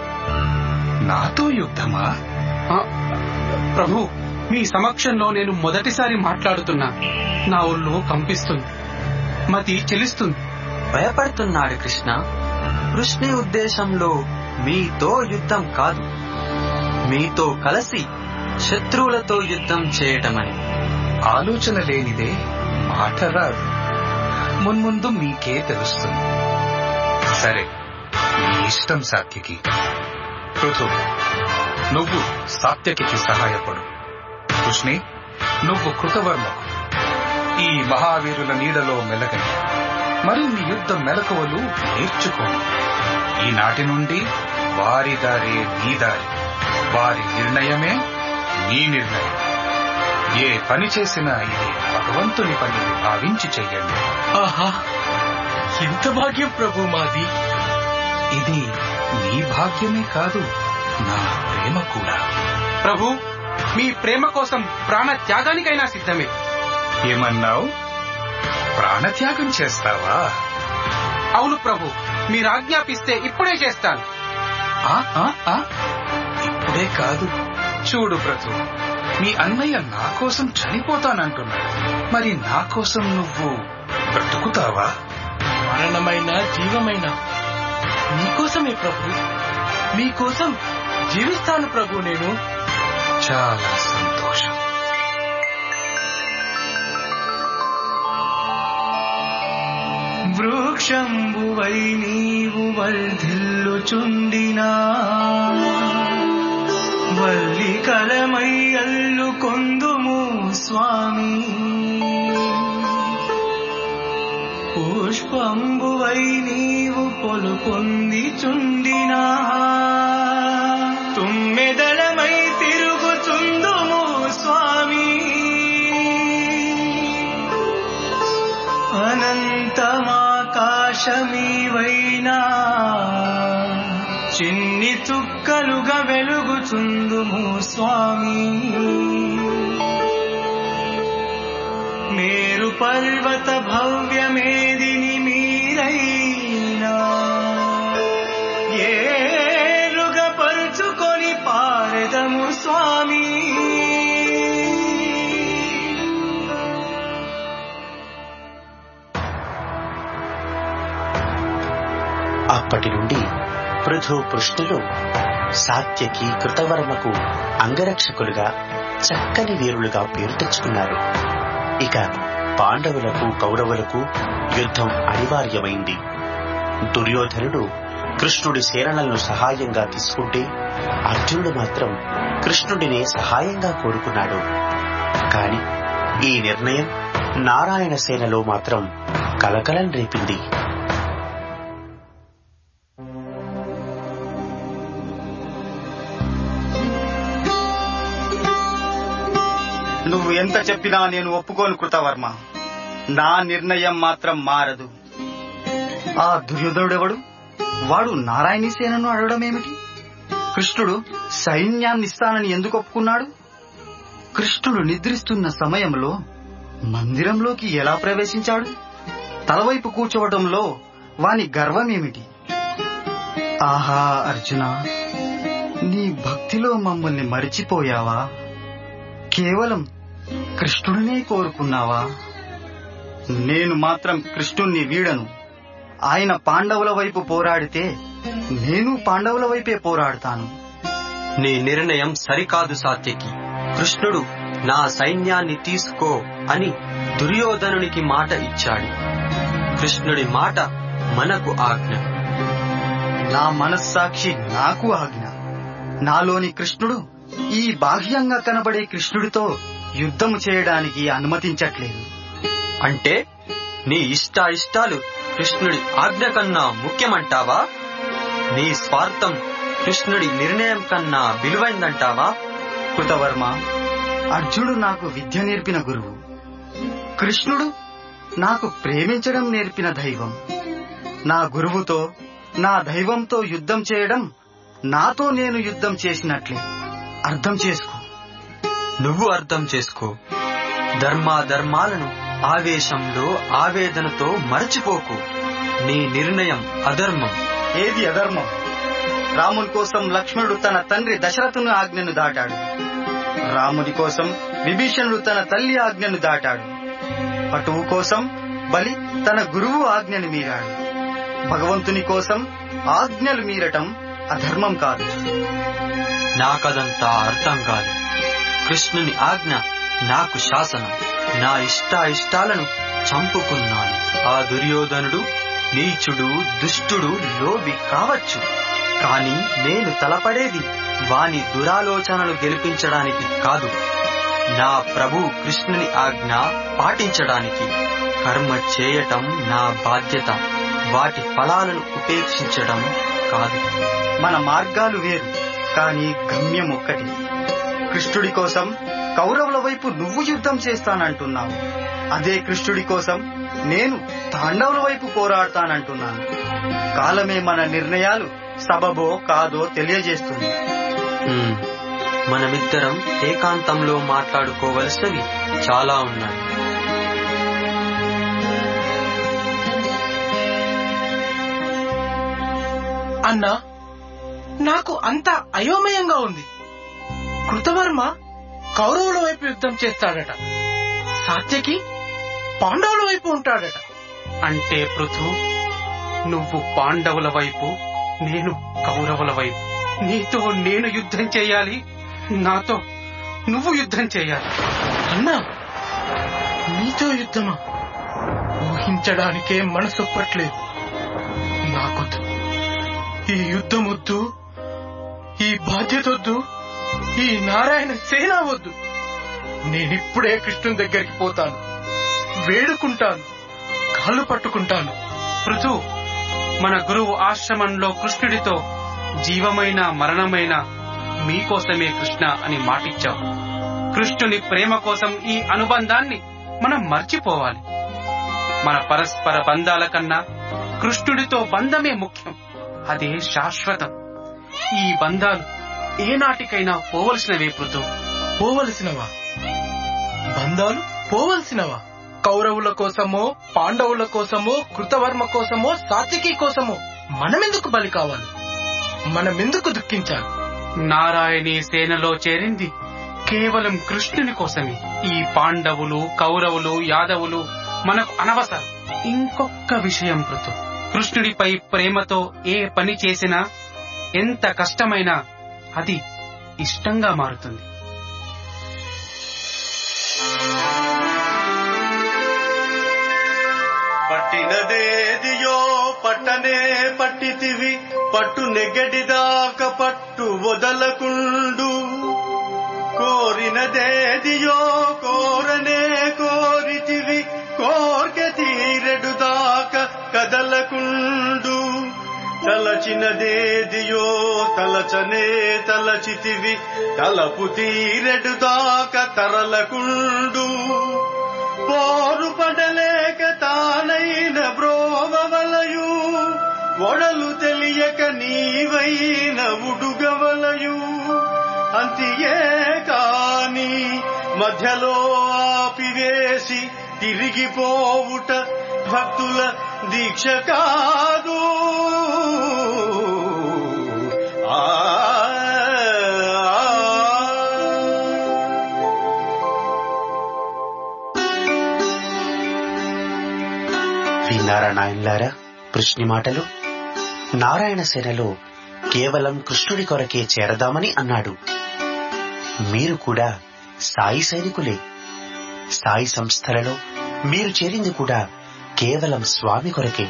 Speaker 2: నాతో యుద్ధమా
Speaker 1: ఆ, ప్రభు మీ సమక్షంలో నేను మొదటిసారి మాట్లాడుతున్నా నా ఒళ్ళు కంపిస్తుంది మతి చెలిస్తుంది
Speaker 11: భయపడుతున్నాడు కృష్ణ కృష్ణి ఉద్దేశంలో మీతో యుద్ధం కాదు మీతో కలిసి శత్రువులతో యుద్ధం చేయటమని
Speaker 2: ఆలోచన లేనిదే మాట రాదు మున్ముందు మీకే తెలుస్తుంది సరే మీ ఇష్టం సాత్యకి పృథు నువ్వు సాత్యకి సహాయపడు కృష్ణి నువ్వు కృతవర్మకు ఈ మహావీరుల నీడలో మెలగని మరిన్ని యుద్ధ మెలకువలు నేర్చుకోండి ఈనాటి నుండి వారి దారే నీ దారి వారి నిర్ణయమే నీ నిర్ణయం ఏ పని చేసినా ఇది భగవంతుని పని భావించి చెయ్యండి
Speaker 10: ఆహా ఎంత భాగ్యం ప్రభు మాది
Speaker 2: ఇది నీ భాగ్యమే కాదు నా ప్రేమ కూడా
Speaker 1: ప్రభు మీ ప్రేమ కోసం ప్రాణ త్యాగానికైనా సిద్ధమే
Speaker 2: ఏమన్నావు ప్రాణత్యాగం చేస్తావా
Speaker 1: అవును ప్రభు మీరు ఆజ్ఞాపిస్తే ఇప్పుడే చేస్తాను
Speaker 2: ఆ, ఆ, ఆ? ఇప్పుడే కాదు చూడు ప్రతు మీ అన్నయ్య నా కోసం చనిపోతానంటున్నాడు మరి నా కోసం నువ్వు బ్రతుకుతావా
Speaker 10: మరణమైన జీవమైన మీకోసమే ప్రభు మీకోసం జీవిస్తాను ప్రభు నేను
Speaker 2: చాలా సంతోషం
Speaker 12: వృక్షంబువై నీవు వర్ధిల్లుచుండినా వల్లికరమై అల్లు కొందుము స్వామి పుష్పంబువై నీవు పొలు పొంది చుండినా తుమ్మెదలమై తిరుగుచుందుము స్వామి అనంతమాకాశమీవైనా చిన్ని చుక్కలుగా వెలుగుచుందుము స్వామి మేరు పర్వత భవ్యమేదిని మీరైనా ఏరుగా పరుచుకొని పారెదము స్వామి
Speaker 4: అప్పటి నుండి పృథు పృష్ఠులు సాత్యకి కృతవర్మకు అంగరక్షకులుగా చక్కని వీరులుగా పేరు తెచ్చుకున్నారు ఇక పాండవులకు కౌరవులకు యుద్ధం అనివార్యమైంది దుర్యోధనుడు కృష్ణుడి సేనలను సహాయంగా తీసుకుంటే అర్జునుడు మాత్రం కృష్ణుడినే సహాయంగా కోరుకున్నాడు కాని ఈ నిర్ణయం నారాయణ సేనలో మాత్రం కలకలం రేపింది
Speaker 9: నువ్వు ఎంత చెప్పినా నేను ఒప్పుకోను కృతవర్మ నా నిర్ణయం మాత్రం మారదు ఆ దుర్యోధనుడెవడు వాడు నారాయణీ సేనను అడగడం ఏమిటి కృష్ణుడు సైన్యాన్ని ఇస్తానని ఎందుకు ఒప్పుకున్నాడు కృష్ణుడు నిద్రిస్తున్న సమయంలో మందిరంలోకి ఎలా ప్రవేశించాడు తలవైపు కూర్చోవడంలో వాని గర్వమేమిటి ఆహా అర్జున నీ భక్తిలో మమ్మల్ని మరిచిపోయావా కేవలం కృష్ణుడినే కోరుకున్నావా నేను మాత్రం కృష్ణుణ్ణి వీడను ఆయన పాండవుల వైపు పోరాడితే నేను పాండవుల వైపే పోరాడతాను
Speaker 11: నీ నిర్ణయం సరికాదు సాత్యకి కృష్ణుడు నా సైన్యాన్ని తీసుకో అని దుర్యోధనునికి మాట ఇచ్చాడు కృష్ణుడి మాట మనకు ఆజ్ఞ
Speaker 9: నా మనస్సాక్షి నాకు ఆజ్ఞ నాలోని కృష్ణుడు ఈ బాహ్యంగా కనబడే కృష్ణుడితో యుద్ధము చేయడానికి అనుమతించట్లేదు
Speaker 11: అంటే నీ ఇష్ట ఇష్టాలు కృష్ణుడి ఆజ్ఞ కన్నా ముఖ్యమంటావా నీ స్వార్థం కృష్ణుడి నిర్ణయం కన్నా విలువైందంటావా
Speaker 9: కృతవర్మ అర్జునుడు నాకు విద్య నేర్పిన గురువు కృష్ణుడు నాకు ప్రేమించడం నేర్పిన దైవం నా గురువుతో నా దైవంతో యుద్ధం చేయడం నాతో నేను యుద్ధం చేసినట్లే అర్థం చేసుకో
Speaker 11: నువ్వు అర్థం చేసుకో ధర్మాధర్మాలను ఆవేశంలో ఆవేదనతో మరచిపోకు నీ నిర్ణయం అధర్మం
Speaker 9: ఏది అధర్మం రాముని కోసం లక్ష్మణుడు తన తండ్రి దశరథుని ఆజ్ఞను దాటాడు రాముని కోసం విభీషణుడు తన తల్లి ఆజ్ఞను దాటాడు పటువు కోసం బలి తన గురువు ఆజ్ఞను మీరాడు భగవంతుని కోసం ఆజ్ఞలు మీరటం అధర్మం కాదు
Speaker 11: నాకదంతా అర్థం కాదు కృష్ణుని ఆజ్ఞ నాకు శాసనం నా ఇష్ట ఇష్టాలను చంపుకున్నాను ఆ దుర్యోధనుడు నీచుడు దుష్టుడు లోబి కావచ్చు కాని నేను తలపడేది వాని దురాలోచనలు గెలిపించడానికి కాదు నా ప్రభు కృష్ణుని ఆజ్ఞ పాటించడానికి కర్మ చేయటం నా బాధ్యత వాటి ఫలాలను ఉపేక్షించడం కాదు
Speaker 9: మన మార్గాలు వేరు కానీ గమ్యం ఒక్కటి కృష్ణుడి కోసం కౌరవుల వైపు నువ్వు యుద్ధం చేస్తానంటున్నావు అదే కృష్ణుడి కోసం నేను తాండవుల వైపు పోరాడతానంటున్నాను కాలమే మన నిర్ణయాలు సబబో కాదో తెలియజేస్తుంది
Speaker 11: ఉమ్, మనమిద్దరం ఏకాంతంలో మాట్లాడుకోవలసినవి చాలా ఉన్నాయి
Speaker 10: అన్నా నాకు అంత అయోమయంగా ఉంది కృతవర్మ కౌరవుల వైపు యుద్ధం చేస్తాడట సాత్యకి పాండవుల వైపు ఉంటాడట
Speaker 1: అంటే పృథు నువ్వు పాండవుల వైపు నేను కౌరవుల వైపు నీతో నేను యుద్ధం చేయాలి నాతో నువ్వు యుద్ధం చేయాలి
Speaker 10: అన్నా నీతో యుద్ధమా ఊహించడానికే మనసు పట్లేదు నాకొద్దు ఈ యుద్ధం వద్దు ఈ బాధ్యత వద్దు ఈ నారాయణ సేన వద్దు నేనిప్పుడే కృష్ణుని దగ్గరికి పోతాను వేడుకుంటాను కాళ్ళు పట్టుకుంటాను
Speaker 1: పృథు మన గురువు ఆశ్రమంలో కృష్ణుడితో జీవమైన మరణమైన మీకోసమే కృష్ణ అని మాటిచ్చావు కృష్ణుని ప్రేమ కోసం ఈ అనుబంధాన్ని మనం మర్చిపోవాలి మన పరస్పర బంధాల కన్నా కృష్ణుడితో బంధమే ముఖ్యం అదే శాశ్వతం ఈ బంధాలు ఏనాటికైనా పోవలసినవే పృథు
Speaker 10: పోవలసినవా బంధాలు పోవలసినవా కౌరవుల కోసమో పాండవుల కోసమో కృతవర్మ కోసమో సాత్వికి కోసమో మనమెందుకు బలి కావాలి మనమెందుకు దుఃఖించాలి
Speaker 1: నారాయణీ సేనలో చేరింది కేవలం కృష్ణుని కోసమే ఈ పాండవులు కౌరవులు యాదవులు మనకు అనవసరం ఇంకొక విషయం పృథు కృష్ణుడిపై ప్రేమతో ఏ పని చేసినా ఎంత కష్టమైనా అది ఇష్టంగా మారుతుంది
Speaker 13: పట్టినదేదియో పట్టనే పట్టితివి పట్టు నెగ్గడిదాక పట్టు వదలకుండు కోరినదేదియో కోరనే కోరితివి కోర్కె తీరెడు దాక కదలకుండు తలచినదేదియో తలచనే తలచితివి తలపు తీరెడు దాక తరలకుండు పోరు పడలేక తానైన బ్రోవవలయు ఒడలు తెలియక నీవైన ఉడుగవలయు అంతియే కాని మధ్యలో ఆపివేసి తిరిగిపోవుట భక్తుల దీక్ష కాదు ఆ
Speaker 4: విన్నారా నాయన్లారా కృష్ణి మాటలు నారాయణ సేనలో కేవలం కృష్ణుడి కొరకే చేరదామని అన్నాడు మీరు కూడా సాయి సైనికులే సాయి సంస్థలలో మీరు చేరింది కూడా కేవలం స్వామి కొరకే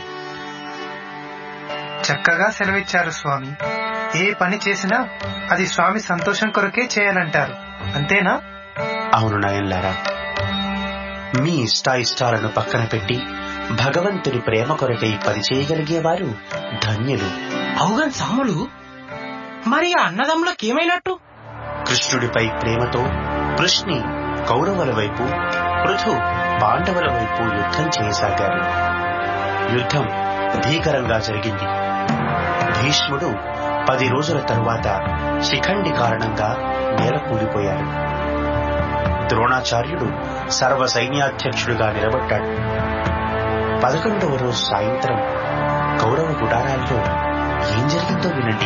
Speaker 5: చక్కగా సెలవిచ్చారు స్వామి ఏ పని చేసినా అది స్వామి సంతోషం కొరకే చేయాలంటారు అంతేనా
Speaker 4: అవును నాయన్లారా మీ ఇష్టాయిష్టాలను పక్కన పెట్టి భగవంతుని ప్రేమ కొరకై పని చేయగలిగేవారు ధన్యులు
Speaker 10: అవుగన్ సాములు మరి ఆ అన్నదమ్ములకు ఏమైనట్టు
Speaker 4: కృష్ణుడిపై ప్రేమతో కృష్ణి కౌరవుల వైపు పృథు పాండవుల వైపు యుద్ధం చేయసాగారు యుద్ధం భీకరంగా జరిగింది భీష్ముడు పది రోజుల తరువాత శిఖండి కారణంగా నేల కూలిపోయాడు ద్రోణాచార్యుడు సర్వ సైన్యాధ్యక్షుడిగా నిలబడ్డాడు పదకొండవ రోజు సాయంత్రం కౌరవ గుడారాల్లో ఏం జరిగిందో వినండి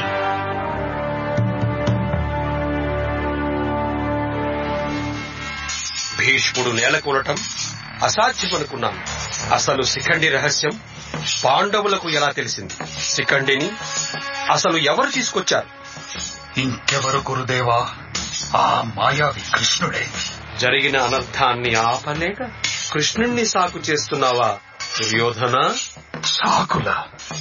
Speaker 7: భీష్ముడు నేలకూలటం అసాధ్యమనుకున్నాను అసలు శిఖండి రహస్యం పాండవులకు ఎలా తెలిసింది శిఖండిని అసలు ఎవరు తీసుకొచ్చారు
Speaker 2: ఇంకెవరు గురుదేవా ఆ మాయావి కృష్ణుడే
Speaker 7: జరిగిన అనర్థాన్ని ఆపలేక కృష్ణుణ్ణి సాకు చేస్తున్నావా దుర్యోధన
Speaker 2: సాకుల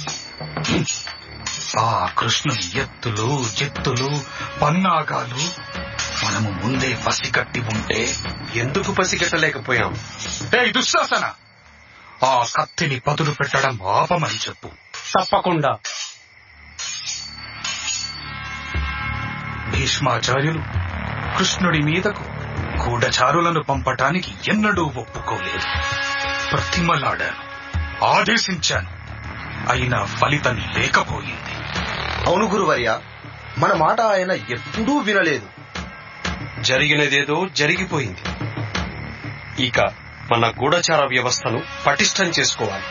Speaker 2: ఆ కృష్ణుని ఎత్తులు జిత్తులు పన్నాగాలు మనము ముందే పసిగట్టి ఉంటే
Speaker 7: ఎందుకు పసిగట్టలేకపోయాం
Speaker 2: ఏ దుశ్శాసన ఆ కత్తిని పదులు పెట్టడం ఆపమని చెప్పు
Speaker 10: తప్పకుండా
Speaker 2: భీష్మాచార్యులు కృష్ణుడి మీదకు గూఢచారులను పంపటానికి ఎన్నడూ ఒప్పుకోలేదు ప్రతిమలాడాను ఆదేశించాను అయినా ఫలితం లేకపోయింది
Speaker 14: అవును గురువర్య మన మాట ఆయన ఎప్పుడూ వినలేదు
Speaker 7: జరిగినదేదో జరిగిపోయింది ఇక మన గూఢచార వ్యవస్థను పటిష్టం చేసుకోవాలి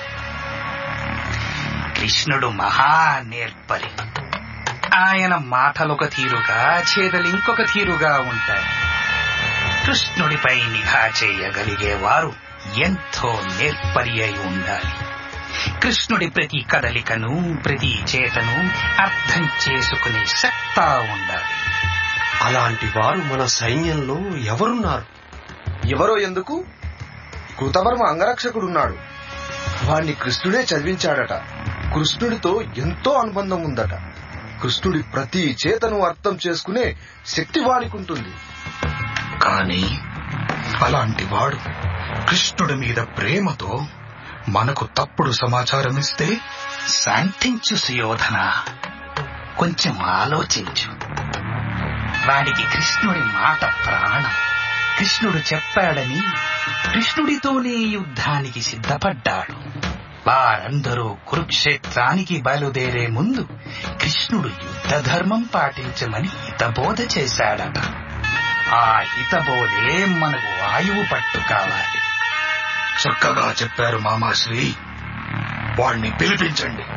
Speaker 2: కృష్ణుడు మహా నేర్పరి ఆయన మాటలొక తీరుగా చేదలు ఇంకొక తీరుగా ఉంటాయి కృష్ణుడిపై నిఘా చేయగలిగేవారు ఎంతో నేర్పరి అయి ఉండాలి కృష్ణుడి ప్రతి కదలికను ప్రతి చేతను అర్థం చేసుకునే సత్తా ఉండాలి
Speaker 7: అలాంటి వారు మన సైన్యంలో ఎవరున్నారు
Speaker 14: ఎవరో ఎందుకు కృతవర్మ అంగరక్షకుడున్నాడు వాణ్ణి కృష్ణుడే చదివించాడట కృష్ణుడితో ఎంతో అనుబంధం ఉందట కృష్ణుడి ప్రతి చేతను అర్థం చేసుకునే శక్తి వాడికుంటుంది
Speaker 2: కాని అలాంటి వాడు కృష్ణుడి మీద ప్రేమతో మనకు తప్పుడు సమాచారం ఇస్తే శాంతించు సుయోధన కొంచెం ఆలోచించు వాడికి కృష్ణుడి మాట ప్రాణం కృష్ణుడు చెప్పాడని కృష్ణుడితోనే యుద్ధానికి సిద్ధపడ్డాడు వారందరూ కురుక్షేత్రానికి బయలుదేరే ముందు కృష్ణుడు యుద్ధ ధర్మం పాటించమని హితబోధ చేశాడట ఆ హితబోధే మనకు ఆయువు పట్టు కావాలి చక్కగా చెప్పారు మామాశ్రీ వాణ్ణి పిలిపించండి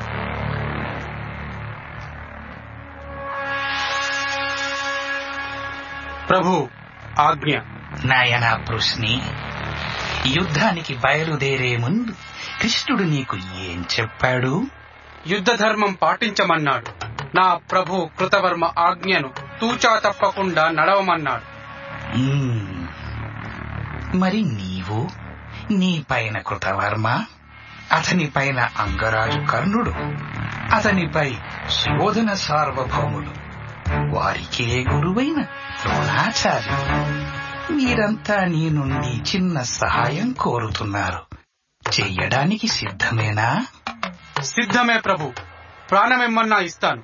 Speaker 10: ప్రభు ఆజ్ఞ
Speaker 2: నాయన పృష్ణి యుద్ధానికి బయలుదేరే ముందు కృష్ణుడు నీకు ఏం చెప్పాడు
Speaker 10: యుద్ధ ధర్మం పాటించమన్నాడు నా ప్రభు కృతవర్మ ఆజ్ఞను తూచా తప్పకుండా నడవమన్నాడు
Speaker 2: మ్మ్. మరి నీవు నీ పైన కృతవర్మ
Speaker 15: అతని పైన అంగరాజు కర్ణుడు అతనిపై సుయోధన సార్వభౌములు వారికే గురువైన ద్రోణాచార్యులు మీరంతా నీ నుండి చిన్న సహాయం కోరుతున్నారు చెయ్యడానికి సిద్ధమేనా
Speaker 1: సిద్ధమే ప్రభు ప్రాణమేమన్నా ఇస్తాను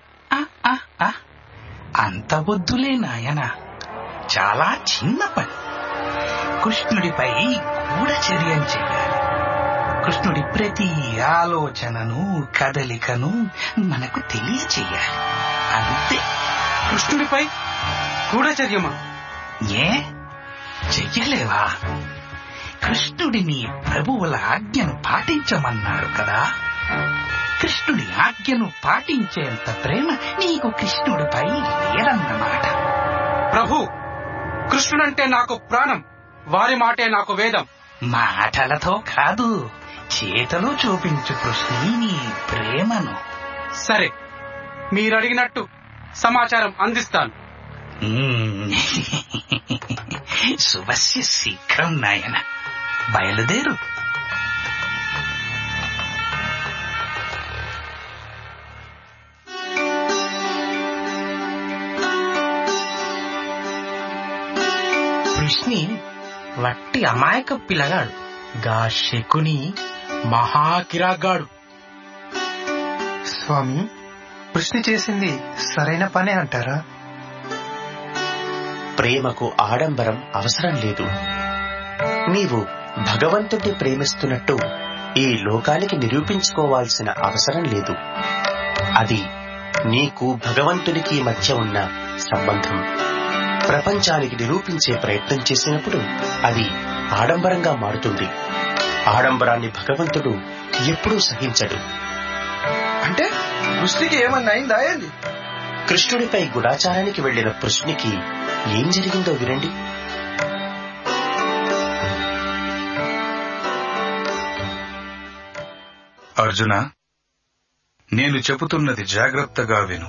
Speaker 15: అంత వద్దులే నాయన చాలా చిన్న పని కృష్ణుడిపై గూఢచర్యం చెయ్యాలి కృష్ణుడి ప్రతి ఆలోచనను కదలికను మనకు తెలియచేయాలి అంతే
Speaker 1: కృష్ణుడిపై గూఢచర్యమా
Speaker 15: ఏ చెయ్యలేవా కృష్ణుడిని ప్రభువుల ఆజ్ఞను పాటించమన్నారు కదా కృష్ణుడి ఆజ్ఞను పాటించేంత ప్రేమ నీకు కృష్ణుడిపై లేదన్నమాట
Speaker 1: ప్రభు కృష్ణుడంటే నాకు ప్రాణం వారి మాటే నాకు వేదం
Speaker 15: మాటలతో కాదు చేతలు చూపించు కృష్ణి నీ ప్రేమను
Speaker 1: సరే మీరడిగినట్టు సమాచారం అందిస్తాను
Speaker 15: శుభస్య శీఘ్రం నాయన బయలుదేరు
Speaker 16: కృష్ణి వట్టి అమాయక పిల్లగాడు గా శకుని మహాకిరాగాడు
Speaker 5: స్వామి కృష్ణ చేసింది సరైన పనే అంటారా
Speaker 4: ప్రేమకు ఆడంబరం అవసరం లేదు నీవు భగవంతుడిని ప్రేమిస్తున్నట్టు ఈ లోకానికి నిరూపించుకోవాల్సిన అవసరం లేదు అది నీకు భగవంతునికి మధ్య ఉన్న సంబంధం ప్రపంచానికి నిరూపించే ప్రయత్నం చేసినప్పుడు అది ఆడంబరంగా మారుతుంది ఆడంబరాన్ని భగవంతుడు ఎప్పుడూ సహించడు
Speaker 14: అంటే కృష్ణికి ఏమన్నా అయిందా ఏంది
Speaker 4: కృష్ణుడిపై గుడాచారానికి వెళ్లిన కృష్ణునికి ఏం జరిగిందో వినండి
Speaker 15: అర్జున నేను చెబుతున్నది జాగ్రత్తగా విను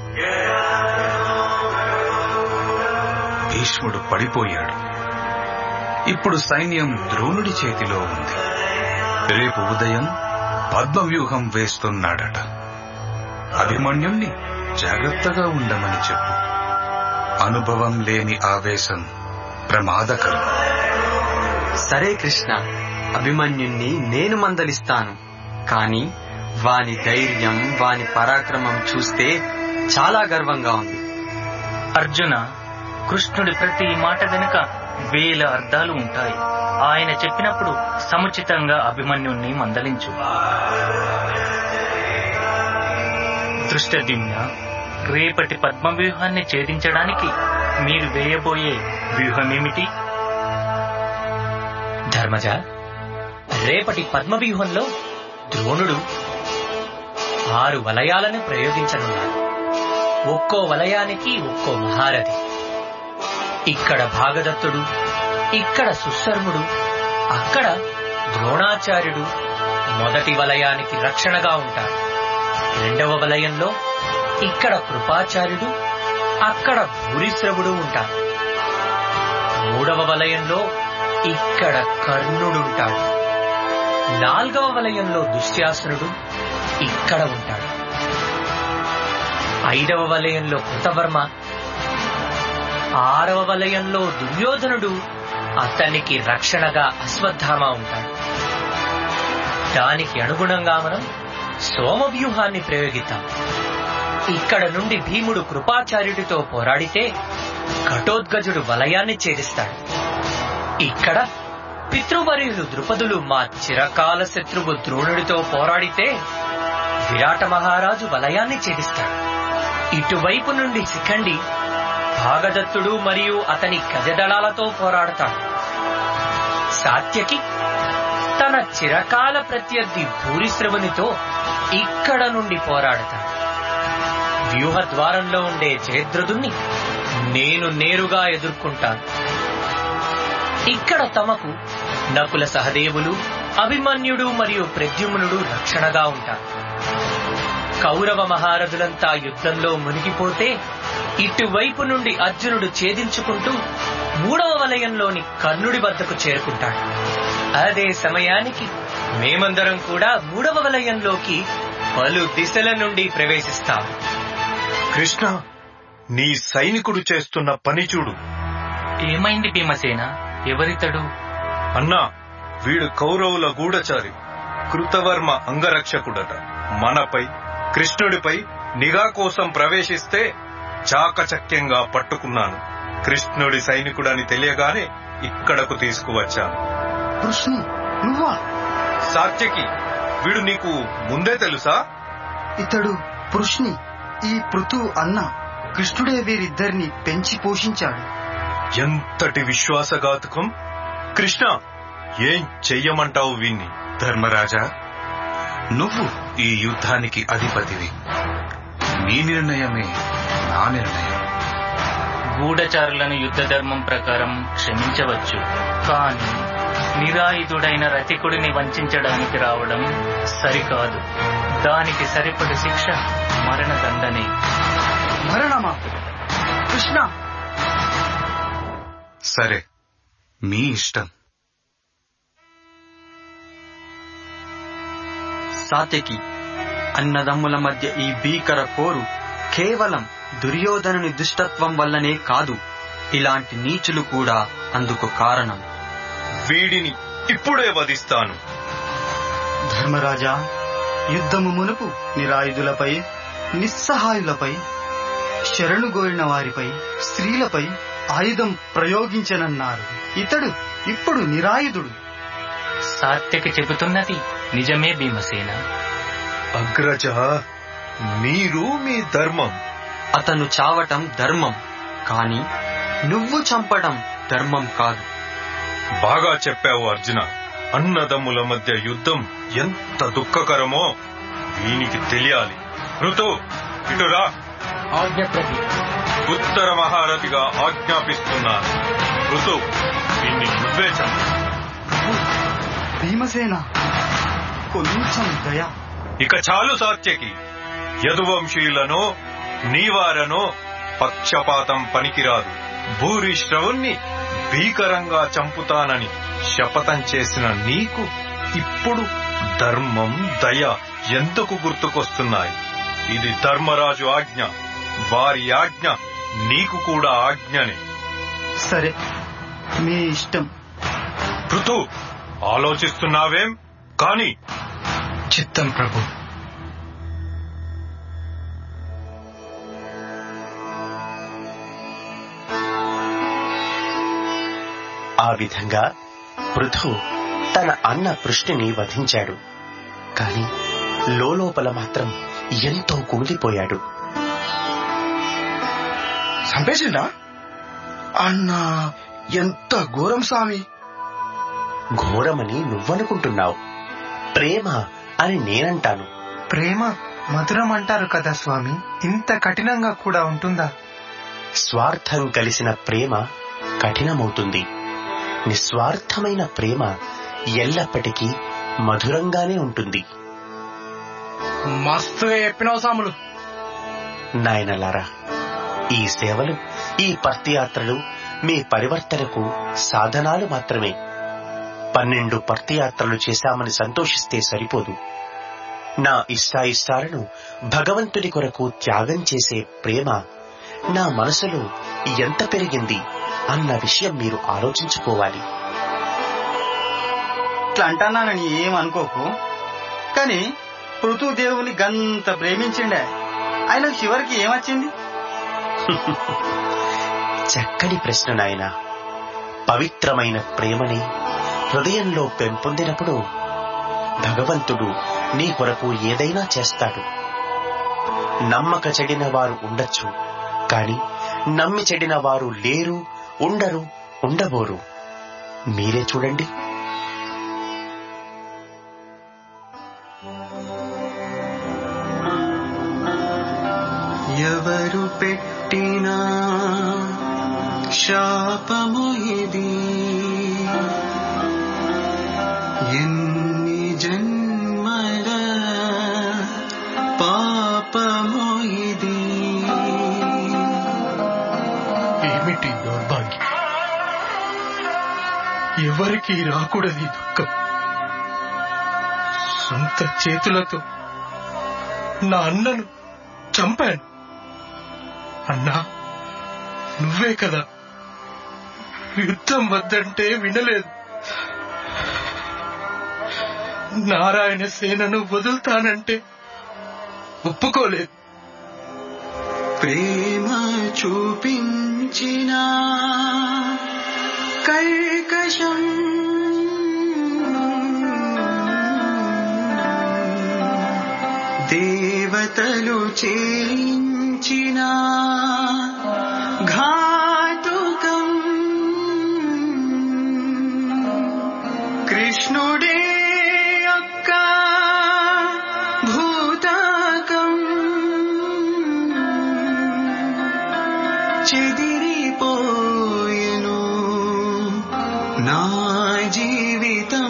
Speaker 15: భీష్ముడు పడిపోయాడు ఇప్పుడు సైన్యం ద్రోణుడి చేతిలో ఉంది రేపు ఉదయం పద్మవ్యూహం వేస్తున్నాడట అభిమన్యుణ్ణి జాగ్రత్తగా ఉండమని చెప్పు అనుభవం లేని ఆవేశం ప్రమాదకరం
Speaker 11: సరే కృష్ణ అభిమన్యుణ్ణి నేను మందలిస్తాను కాని వాని ధైర్యం వాని పరాక్రమం చూస్తే చాలా గర్వంగా ఉంది
Speaker 17: అర్జున కృష్ణుడి ప్రతి మాట వెనుక వేల అర్థాలు ఉంటాయి ఆయన చెప్పినప్పుడు సముచితంగా అభిమన్యుణ్ణి మందలించు దృష్టదిమ్న రేపటి పద్మవ్యూహాన్ని ఛేదించడానికి మీరు వేయబోయే వ్యూహమేమిటి
Speaker 6: ధర్మజ రేపటి పద్మవ్యూహంలో ద్రోణుడు ఆరు వలయాలను ప్రయోగించనున్నాడు ఒక్కో వలయానికి ఒక్కో మహారథి ఇక్కడ భాగదత్తుడు ఇక్కడ సుశర్ముడు అక్కడ ద్రోణాచార్యుడు మొదటి వలయానికి రక్షణగా ఉంటాడు రెండవ వలయంలో ఇక్కడ కృపాచార్యుడు అక్కడ భూరిశ్రవుడు ఉంటాడు మూడవ వలయంలో ఇక్కడ కర్ణుడుంటాడు నాల్గవ వలయంలో దుశ్శాసనుడు ఇక్కడ ఉంటాడు ఐదవ వలయంలో కృతవర్మ ఆరవ వలయంలో దుర్యోధనుడు అతనికి రక్షణగా అశ్వత్థామ ఉంటాడు దానికి అనుగుణంగా మనం సోమవ్యూహాన్ని ప్రయోగిద్దాం ఇక్కడ నుండి భీముడు కృపాచార్యుడితో పోరాడితే ఘటోద్గజుడు వలయాన్ని ఛేదిస్తాడు ఇక్కడ పితృవర్యులు ద్రుపదులు మా చిరకాల శత్రువు ద్రోణుడితో పోరాడితే విరాట మహారాజు వలయాన్ని ఛేదిస్తాడు ఇటువైపు నుండి శిఖండి భాగదత్తుడు మరియు అతని గజదళాలతో పోరాడతాడు సాత్యకి తన చిరకాల ప్రత్యర్థి భూరిశ్రవునితో ఇక్కడ నుండి పోరాడతాడు వ్యూహ ద్వారంలో ఉండే జయద్రథుణ్ణి నేను నేరుగా ఎదుర్కొంటాను ఇక్కడ తమకు నకుల సహదేవులు అభిమన్యుడు మరియు ప్రద్యుమ్నుడు రక్షణగా ఉంటారు కౌరవ మహారథులంతా యుద్ధంలో మునిగిపోతే ఇటువైపు నుండి అర్జునుడు ఛేదించుకుంటూ మూడవ వలయంలోని కర్ణుడి వద్దకు చేరుకుంటాడు అదే సమయానికి మేమందరం కూడా మూడవ వలయంలోకి పలు దిశల నుండి ప్రవేశిస్తాం
Speaker 18: కృష్ణ నీ సైనికుడు చేస్తున్న పని చూడు
Speaker 17: ఏమైంది భీమసేన ఎవరితడు
Speaker 18: అన్నా వీడు కౌరవుల గూఢచారి కృతవర్మ అంగరక్షకుడట మనపై కృష్ణుడిపై నిఘా కోసం ప్రవేశిస్తే చాకచక్యంగా పట్టుకున్నాను కృష్ణుడి సైనికుడని తెలియగానే ఇక్కడకు తీసుకువచ్చాను
Speaker 9: కృష్ణు నువ్వా
Speaker 18: సాత్యకి వీడు నీకు ముందే తెలుసా
Speaker 9: ఇతడు పృష్ణి ఈ పృథు అన్న కృష్ణుడే వీరిద్దరిని పెంచి పోషించాడు
Speaker 18: ఎంతటి విశ్వాసఘాతకం కృష్ణ ఏం చెయ్యమంటావు వీణ్ణి
Speaker 15: ధర్మరాజా నువ్వు ఈ యుద్ధానికి అధిపతివి నీ నిర్ణయమే నా నిర్ణయం
Speaker 17: గూఢచారులను యుద్ధ ధర్మం ప్రకారం క్షమించవచ్చు కానీ నిరాయుధుడైన రతికుడిని వంచడానికి రావడం సరికాదు దానికి సరిపడి శిక్ష మరణదండనే
Speaker 9: మరణమా కృష్ణ
Speaker 15: సరే మీ ఇష్టం
Speaker 11: సాత్యకి అన్నదమ్ముల మధ్య ఈ భీకర పోరు కేవలం దుర్యోధనుని దుష్టత్వం వల్లనే కాదు ఇలాంటి నీచులు కూడా అందుకు కారణం
Speaker 18: వీడిని ఇప్పుడే వధిస్తాను
Speaker 9: ధర్మరాజా యుద్ధము మునుపు నిరాయుధులపై నిస్సహాయులపై శరణుగోరిన వారిపై స్త్రీలపై ఆయుధం ప్రయోగించనన్నారు ఇతడు ఇప్పుడు నిరాయుధుడు
Speaker 17: సాత్యకి చెబుతున్నది నిజమే భీమసేన
Speaker 18: అగ్రజ మీరు మీ ధర్మం
Speaker 11: అతను చావటం ధర్మం కాని నువ్వు చంపడం ధర్మం కాదు
Speaker 18: బాగా చెప్పావు అర్జున అన్నదమ్ముల మధ్య యుద్ధం ఎంత దుఃఖకరమో వీనికి తెలియాలి ఋతు ఇటురా ఉత్తర మహారథిగా ఆజ్ఞాపిస్తున్నాను ఋతు దీన్ని నువ్వే చంపు
Speaker 9: భీమసేన కొంచెం దయ
Speaker 18: ఇక చాలు సాత్యకి యదువంశీయులను నీవారనో పక్షపాతం పనికిరాదు భూరిశ్రవుణ్ణి భీకరంగా చంపుతానని శపథం చేసిన నీకు ఇప్పుడు ధర్మం దయ ఎందుకు గుర్తుకొస్తున్నాయి ఇది ధర్మరాజు ఆజ్ఞ వారి ఆజ్ఞ నీకు కూడా ఆజ్ఞనే
Speaker 9: సరే మీ ఇష్టం
Speaker 18: పృథు ఆలోచిస్తున్నావేం కాని
Speaker 10: చిత్తం ప్రభు
Speaker 4: ఆ విధంగా పృథు తన అన్న పృష్టిని వధించాడు కాని లోపల మాత్రం ఎంతో కుమిలిపోయాడు
Speaker 14: చంపేసిండా అన్నా ఎంత ఘోరం స్వామి
Speaker 4: ఘోరమని నువ్వనుకుంటున్నావు ప్రేమ అని నేనంటాను
Speaker 5: ప్రేమ మధురం అంటారు కదా స్వామి ఇంత కఠినంగా కూడా ఉంటుందా
Speaker 4: స్వార్థం కలిసిన ప్రేమ కఠినమవుతుంది నిస్వార్థమైన ప్రేమ ఎల్లప్పటికీ మధురంగానే ఉంటుంది
Speaker 16: మస్తుగా చెప్పినావు సాములు
Speaker 4: నాయనలారా ఈ సేవలు ఈ పర్తియాత్రలు మీ పరివర్తనకు సాధనాలు మాత్రమే పన్నెండు పర్తియాత్రలు చేశామని సంతోషిస్తే సరిపోదు నా ఇష్టాయిష్టాలను భగవంతుడి కొరకు త్యాగం చేసే ప్రేమ నా మనసులో ఎంత పెరిగింది అన్న విషయం మీరు ఆలోచించుకోవాలి
Speaker 9: ఇట్లా అంటానని ఏం అనుకోకు కానీ పృథుదేవుని గంత ప్రేమించిండే ఆయన చివరికి ఏమొచ్చింది
Speaker 4: చక్కని ప్రశ్న నాయన పవిత్రమైన ప్రేమని హృదయంలో పెంపొందినప్పుడు భగవంతుడు నీ కొరకు ఏదైనా చేస్తాడు నమ్మక చెడిన వారు ఉండొచ్చు కాని నమ్మి చెడిన వారు లేరు ఉండరు ఉండబోరు మీరే చూడండి
Speaker 12: ఎవరు పెట్టినా శాపము ఇది ఎన్ని జన్మల పాపము ఇది
Speaker 10: ఏమిటి దౌర్భాగ్యం ఎవరికి రాకూడని దుఃఖం
Speaker 16: సొంత చేతులతో నా అన్నను చంపాను అన్నా నువ్వే కదా యుద్ధం వద్దంటే వినలేదు నారాయణ సేనను వదులుతానంటే ఒప్పుకోలేదు
Speaker 12: ప్రేమ చూపించిన కైకశం దేవతలు చేయించిన ఘాతుకం కృష్ణుడే యొక్క భూతాకం చెదిరిపోయెను నా జీవితం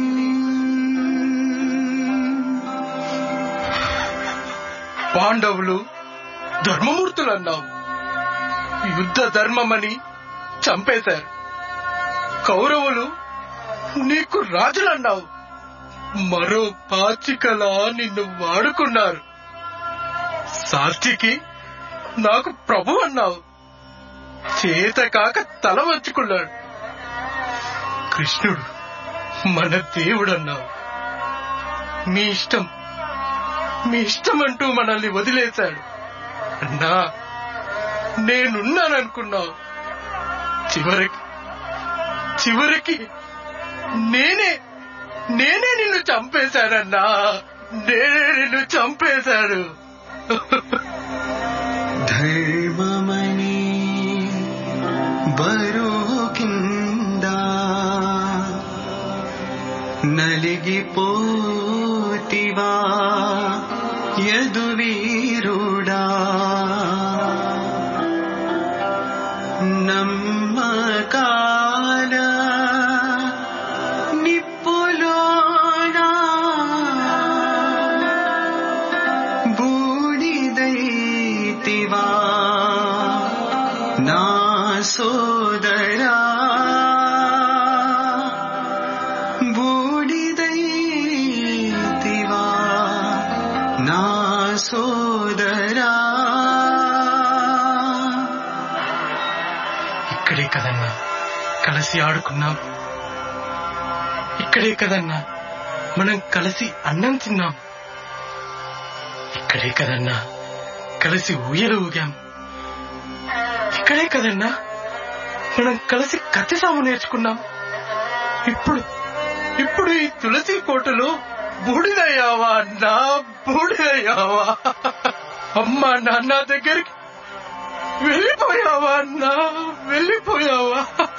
Speaker 16: పాండవులు ధర్మమూర్తులు అన్నావు యుద్ధ ధర్మమని చంపేశారు కౌరవులు నీకు రాజులు అన్నావు మరో పాచికలా నిన్ను వాడుకున్నారు సాష్టికి నాకు ప్రభు అన్నావు చేత కాక తల వంచుకున్నాడు కృష్ణుడు మన దేవుడు అన్నావు మీ ఇష్టం మీ ఇష్టం అంటూ మనల్ని వదిలేశాడు అన్నా నేనున్నాననుకున్నావు చివరికి చివరికి నేనే నేనే నిన్ను చంపేశానన్నా నేనే నిన్ను చంపేశాడు
Speaker 12: ధర్మమణి బరువు కింద నలిగిపోతివా యదువీరుడా నమ్మకాల నిప్పులోనా బూడిదైతివా నా సోదరా బూడిదైతివా నా సోదరా
Speaker 16: ఇక్కడే కదన్నా కలిసి ఆడుకున్నాం ఇక్కడే కదన్నా మనం కలిసి అన్నం తిన్నాం ఇక్కడే కదన్నా కలిసి ఊయలు ఊగాం ఇక్కడే కదన్నా మనం కలిసి కత్తి సాము నేర్చుకున్నాం ఇప్పుడు ఇప్పుడు ఈ తులసి కోటలో బూడిదయ్యావా అన్నా బూడిదయ్యావా అమ్మా నాన్న దగ్గరికి వెళ్ళిపోయావా అన్నా వెళ్ళిపోయావా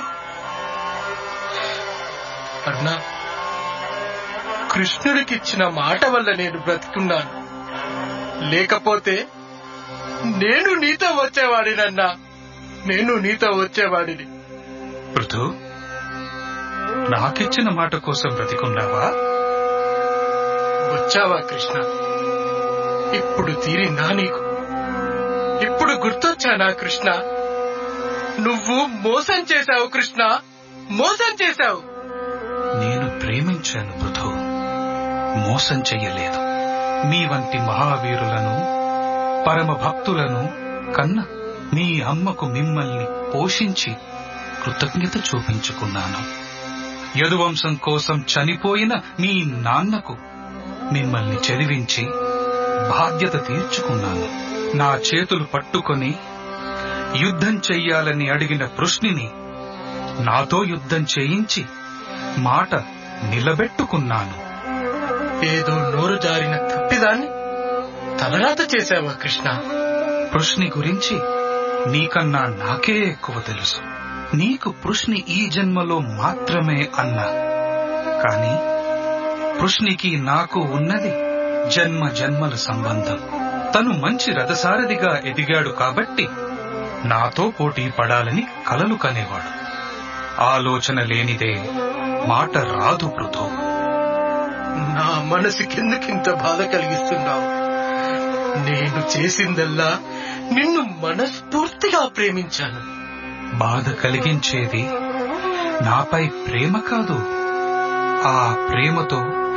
Speaker 16: అన్నా కృష్ణుడికి ఇచ్చిన మాట వల్ల నేను బ్రతుకున్నాను లేకపోతే నేను నీతో వచ్చేవాడినన్నా నేను నీతో వచ్చేవాడిని
Speaker 15: పృథు నాకిచ్చిన మాట కోసం బ్రతికున్నావా
Speaker 16: వచ్చావా కృష్ణ ఇప్పుడు తీరిందా నీకు ఇప్పుడు గుర్తొచ్చానా కృష్ణ నువ్వు మోసం చేశావు కృష్ణ మోసం చేశావు
Speaker 15: నేను ప్రేమించాను పృథు మోసం చెయ్యలేదు మీ వంటి మహావీరులను పరమ భక్తులను కన్న మీ అమ్మకు మిమ్మల్ని పోషించి కృతజ్ఞత చూపించుకున్నాను యదువంశం కోసం చనిపోయిన మీ నాన్నకు మిమ్మల్ని చదివించి బాధ్యత తీర్చుకున్నాను నా చేతులు పట్టుకొని యుద్ధం చెయ్యాలని అడిగిన కృష్ణిని నాతో యుద్ధం చేయించి మాట నిలబెట్టుకున్నాను
Speaker 16: ఏదో నోరు జారిన తప్పిదాన్ని తలరాత చేశావా కృష్ణ
Speaker 15: పృష్ణి గురించి నీకన్నా నాకే ఎక్కువ తెలుసు నీకు పృష్ణి ఈ జన్మలో మాత్రమే అన్నా కాని పృష్ణికి నాకు ఉన్నది జన్మ జన్మల సంబంధం తను మంచి రథసారథిగా ఎదిగాడు కాబట్టి నాతో పోటీ పడాలని కలలు కనేవాడు ఆలోచన లేనిదే మాట రాదు పృథు
Speaker 16: నా మనసుకెందుకింత బాధ కలిగిస్తున్నావు నేను చేసిందల్లా నిన్ను మనస్ఫూర్తిగా ప్రేమించాను
Speaker 15: బాధ కలిగించేది నాపై ప్రేమ కాదు ఆ ప్రేమతో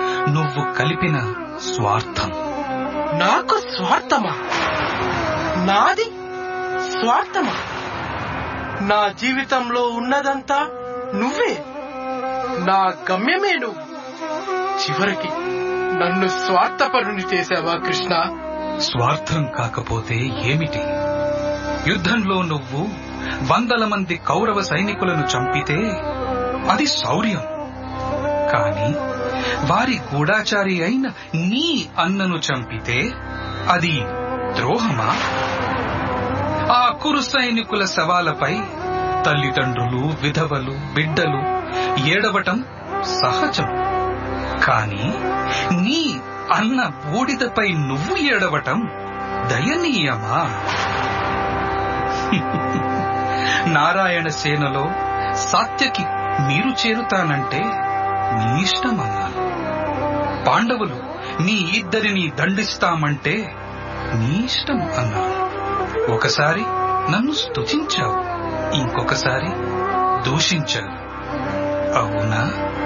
Speaker 15: నువ్వు కలిపిన స్వార్థం
Speaker 16: నాకు స్వార్థమా నాది స్వార్థమా నా జీవితంలో ఉన్నదంతా నువ్వే నా గమ్యమే నువ్వు చివరికి నన్ను స్వార్థపరుని చేశావా కృష్ణ
Speaker 15: స్వార్థం కాకపోతే ఏమిటి యుద్ధంలో నువ్వు వందల మంది కౌరవ సైనికులను చంపితే అది శౌర్యం కాని వారి గూఢాచారి అయిన నీ అన్నను చంపితే అది ద్రోహమా ఆ కురు సైనికుల శవాలపై తల్లిదండ్రులు విధవలు బిడ్డలు ఏడవటం సహజం కాని నీ అన్న బూడిదపై నువ్వు ఏడవటం దయనీయమా నారాయణ సేనలో సాత్యకి మీరు చేరుతానంటే మీ ఇష్టమన్నాను పాండవులు నీ ఇద్దరిని దండిస్తామంటే నీ ఇష్టం అన్నాను ఒకసారి నన్ను స్తుతించావు ఇంకొకసారి దూషించావు అవునా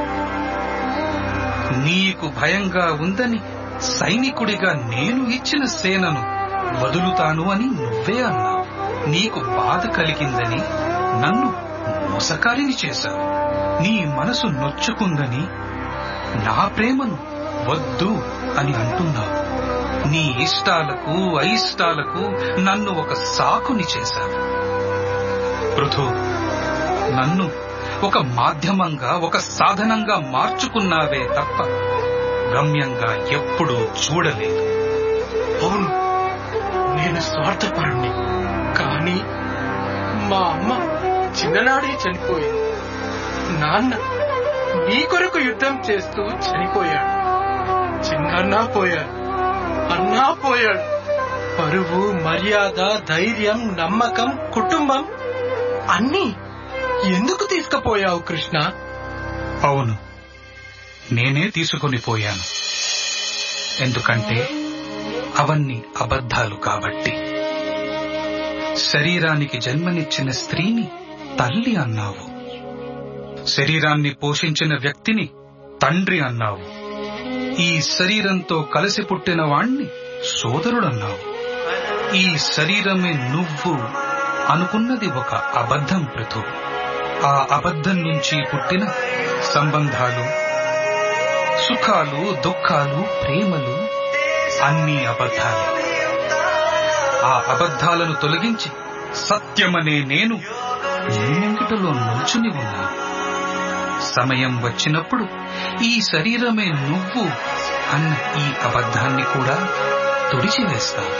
Speaker 15: నీకు భయంగా ఉందని సైనికుడిగా నేను ఇచ్చిన సేనను వదులుతాను అని నువ్వే అన్నావు నీకు బాధ కలిగిందని నన్ను మోసకారిని చేశావు నీ మనసు నొచ్చుకుందని నా ప్రేమను వద్దు అని అంటున్నావు నీ ఇష్టాలకు అయిష్టాలకు నన్ను ఒక సాకుని చేశావు పృథు నన్ను ఒక మాధ్యమంగా ఒక సాధనంగా మార్చుకున్నావే తప్ప గమ్యంగా ఎప్పుడూ చూడలేదు
Speaker 16: అవును నేను స్వార్థపరుణ్ణి కానీ మా అమ్మ చిన్ననాడే చనిపోయింది నాన్న నీ కొరకు యుద్ధం చేస్తూ చనిపోయాడు చిన్నన్నా పోయాడు అన్నా పోయాడు పరువు మర్యాద ధైర్యం నమ్మకం కుటుంబం అన్నీ ఎందుకు తీసుకుపోయావు కృష్ణ
Speaker 15: అవును నేనే తీసుకొని పోయాను ఎందుకంటే అవన్నీ అబద్ధాలు కాబట్టి శరీరానికి జన్మనిచ్చిన స్త్రీని తల్లి అన్నావు శరీరాన్ని పోషించిన వ్యక్తిని తండ్రి అన్నావు ఈ శరీరంతో కలిసి పుట్టిన వాణ్ణి సోదరుడన్నావు ఈ శరీరమే నువ్వు అనుకున్నది ఒక అబద్ధం పృథు ఆ అబద్ధం నుంచి పుట్టిన సంబంధాలు సుఖాలు దుఃఖాలు ప్రేమలు అన్నీ అబద్ధాలే ఆ అబద్ధాలను తొలగించి సత్యమనే నేను ముంగిటలో నిల్చుని ఉన్నాను సమయం వచ్చినప్పుడు ఈ శరీరమే నువ్వు అన్న ఈ అబద్ధాన్ని కూడా తుడిచివేస్తాను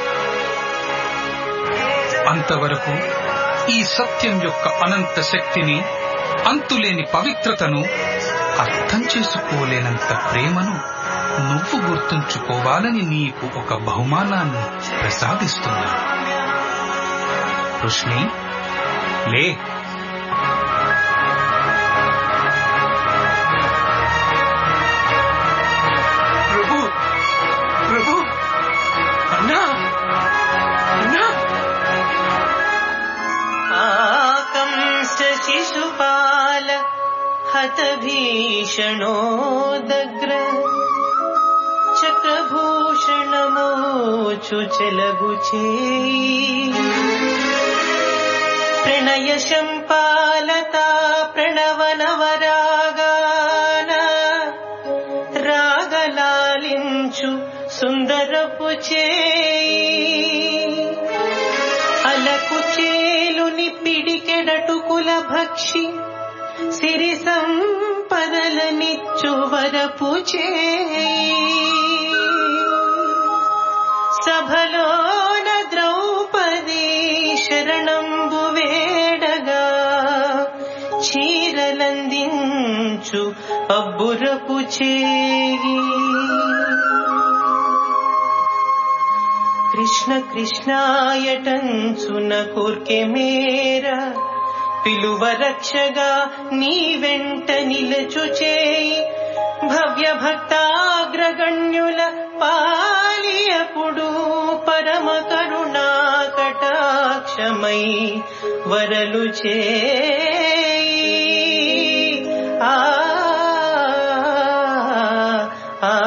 Speaker 15: అంతవరకు ఈ సత్యం యొక్క అనంత శక్తిని అంతులేని పవిత్రతను అర్థం చేసుకోలేనంత ప్రేమను నువ్వు గుర్తుంచుకోవాలని నీకు ఒక బహుమానాన్ని ప్రసాదిస్తున్నాను కృష్ణి లే
Speaker 16: ప్రభు ప్రభు అన్నా అన్నా
Speaker 8: ఆకంశ శిశుపాల హత భీషణోదగ్ర చక్రభూషణమోచు చెలగు ప్రణయ శంపాలతా ప్రణవనవరాగాన రాగలాలించు సుందరపు చేయి అలకు చేలుని పిడికెడటుకుల భక్షి సిరి సంపదలనిచ్చు వరపు చేయి సభలోన ద్రౌపది శరణంబు వేడగా చీరలందించు అబ్బురపు చేయి కృష్ణ కృష్ణాయటంచున కోర్కె మేర పిలువ రక్షగా నీ వెంట నిలచు చేయి భవ్య భక్తాగ్రగణ్యుల పాలియపుడు పరమ కరుణా కటాక్షమై వరలు చేయి ఆ ఆ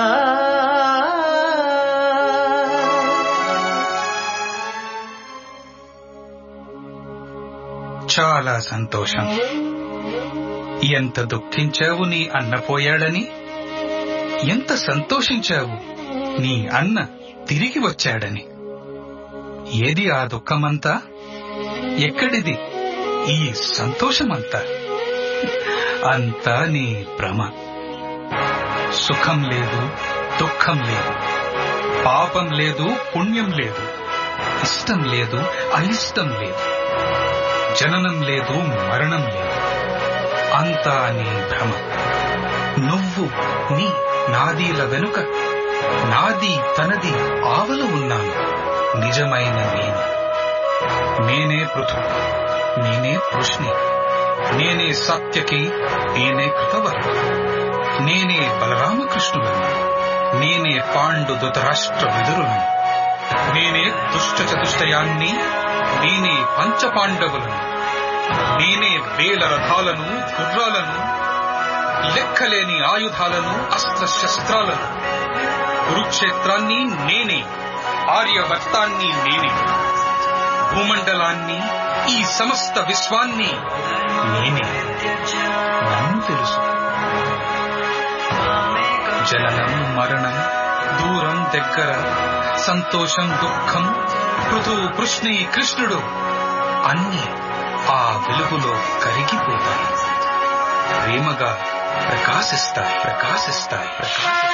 Speaker 15: చాలా సంతోషం ఎంత దుఃఖించావు నీ అన్న పోయాడని ఎంత సంతోషించావు నీ అన్న తిరిగి వచ్చాడని ఏది ఆ దుఃఖమంతా ఎక్కడిది ఈ సంతోషమంతా అంతా నీ భ్రమ సుఖం లేదు దుఃఖం లేదు పాపం లేదు పుణ్యం లేదు ఇష్టం లేదు అయిష్టం లేదు జననం లేదు మరణం లేదు అంతా నీ భ్రమ నువ్వు నీ నాదీల వెనుక నాది తనది ఆవల ఉన్నాను నిజమైన నేను నేనే పృథు నేనే కృష్ణి నేనే సత్యకి నేనే కృతవర్మ నేనే బలరామకృష్ణులను నేనే పాండు ధృతరాష్ట్ర విదురులను నేనే దుష్ట చతుష్టయాన్ని నేనే పంచపాండవులను నేనే వేల రథాలను గుర్రాలను లెక్కలేని ఆయుధాలను అస్త్ర శస్త్రాలను కురుక్షేత్రాన్ని నేనే ఆర్యవర్తాన్ని నేనే భూమండలాన్ని ఈ సమస్త విశ్వాన్ని నేనే నన్ను తెలుసు జననం మరణం దూరం దగ్గర సంతోషం దుఃఖం పృథు కృష్ణి కృష్ణుడు అన్నీ ఆ వెలుగులో కరిగిపోతాయి ప్రేమగా ప్రకాశిస్తాయి ప్రకాశిస్తాయి ప్రకాశిస్తాయి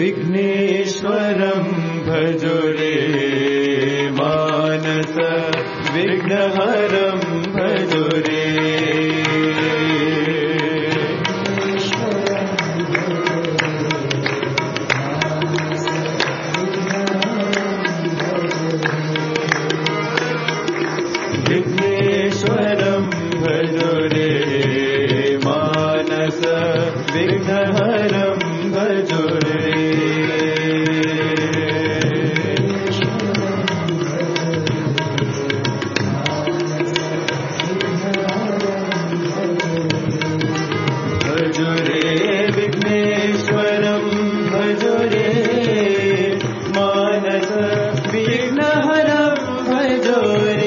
Speaker 19: विघ्नेश्वरम् भजो रे मानस विघ्नहरम् भजो रे विघ्नेश्वरम् भजो रे मानस विघ्नहरम् भजो रे भजो रे विघ्नेश्वरम् भजो रे मानस विघ्नहरम् भजो रे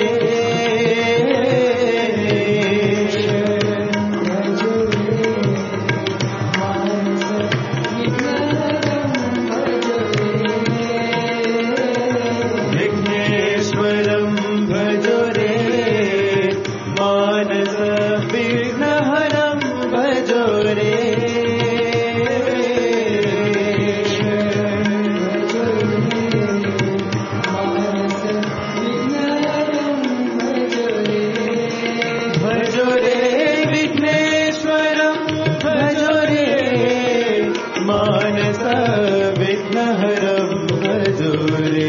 Speaker 19: विघ्नेश्वरम् भजो रे मानस विघ्नहरम् भजो रे भजो रे विघ्नेश्वरम् भजो रे मानस विघ्नहरम् भजो रे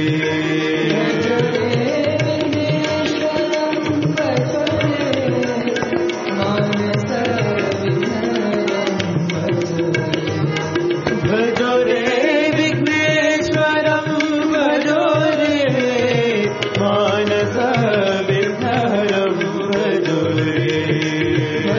Speaker 19: भजो रे विघ्नेश्वरम् भजो रे मानस विघ्नहरम् भजो रे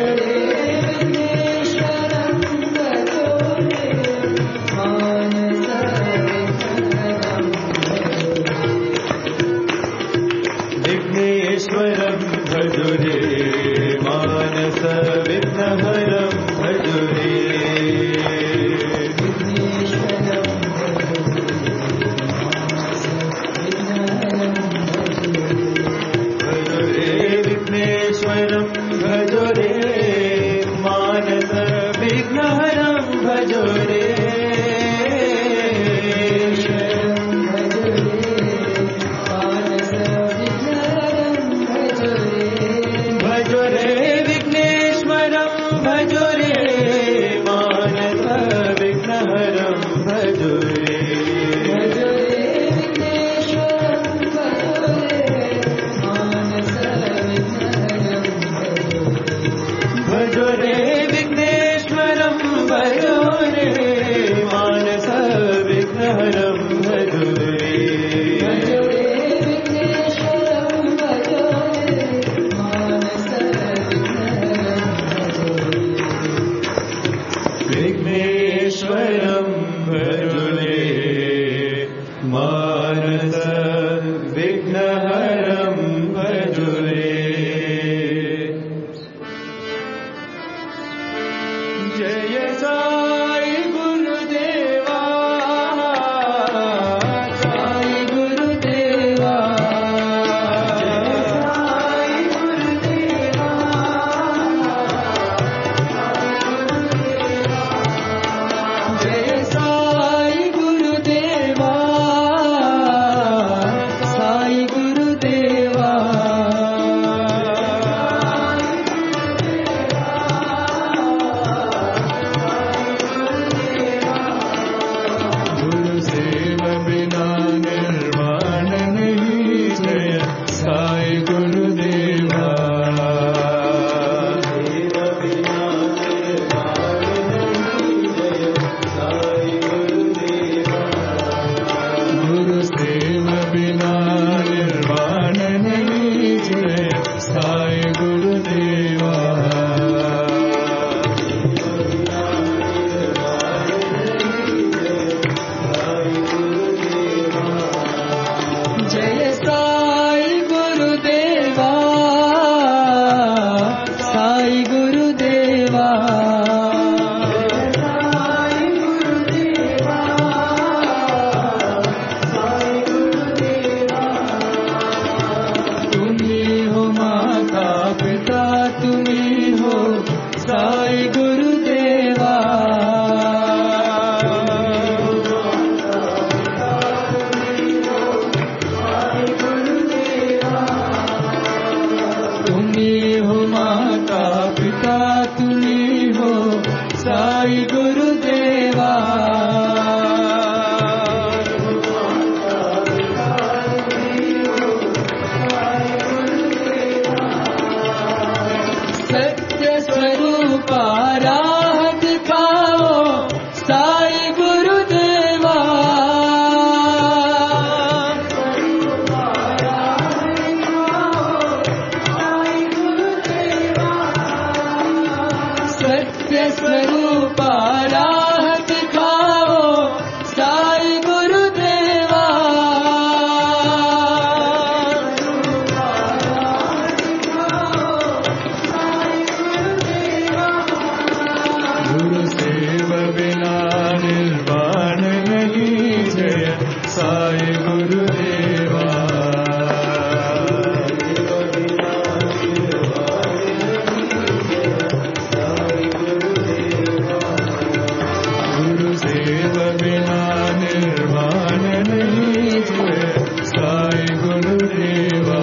Speaker 19: विघ्नेश्वरम् भजो रे मानस विघ्नहरम् भजो रे भजो रे विघ्नेश्वरम् भजो रे मानस विघ्नहरम् भजो रे भजो रे विघ्नेश्वरम् भजो रे मानस विघ्नहरम् भजो रे भजो रे विघ्नेश्वरम् भजो रे मानस विघ्नहरम् भजो रे साई गुरुदेवा सत्य स्वरूपा राह दिखाओ साई गुरुदेवा सत्य स्वरूपा राह दिखाओ साई गुरुदेवा गुरु सेव बिना निर्वाण नहीं जय साई गुरुदेवा गुरु सेव बिना निर्वाण नहीं जय साई गुरुदेवा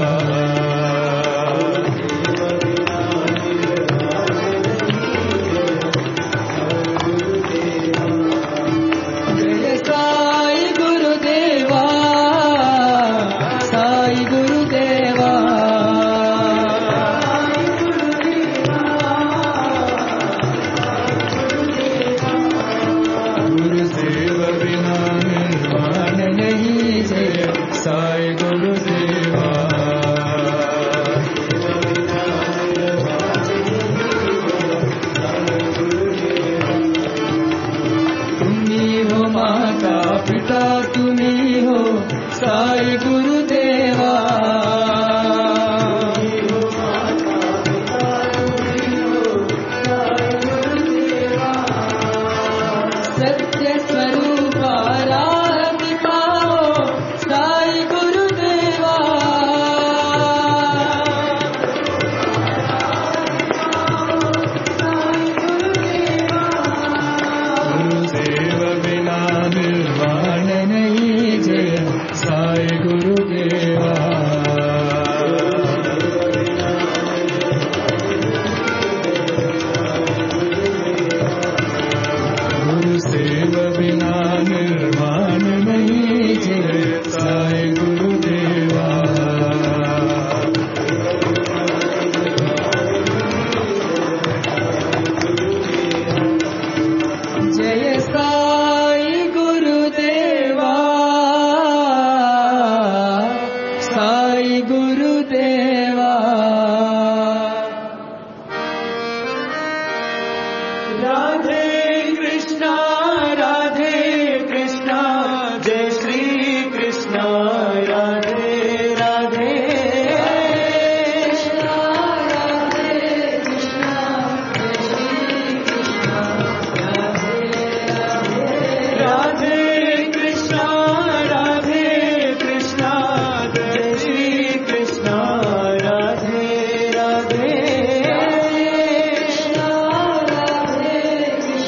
Speaker 19: जय साई गुरुदेवा साई गुरुदेवा गुरु सेव बिना निर्वाण नहीं जय साई गुरुदेवा तुम्ही हो माता पिता तुम्ही हो साई गुरुदेवा सत्य स्वरूपा राह दिखाओ साई गुरुदेवा गुरुदेव बिना निर्वाण नहीं जय साई गुरुदेवा गुरु सेव बिना निर्वाण नहीं जय साई गुरुदेवा जय साई गुरुदेवा साई गुरुदेवा राधे कृष्णा राधे कृष्णा जय श्री कृष्णा राधे राधे राधे कृष्णा राधे कृष्णा जय श्री कृष्णा राधे राधे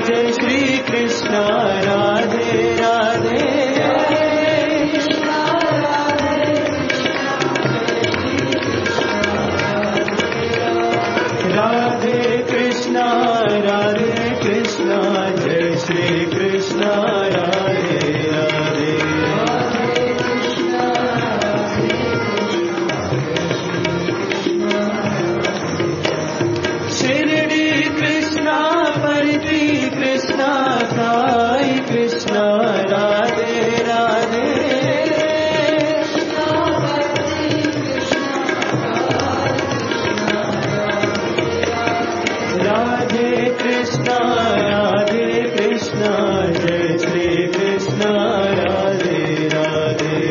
Speaker 19: जय श्री कृष्ण राधे राधे राधे कृष्ण राधे कृष्ण जय श्री कृष्ण राधे राधे शिरडी कृष्ण परिति कृष्ण साई कृष्ण राधे राधे राधे कृष्ण राधे कृष्ण जय श्री कृष्ण राधे राधे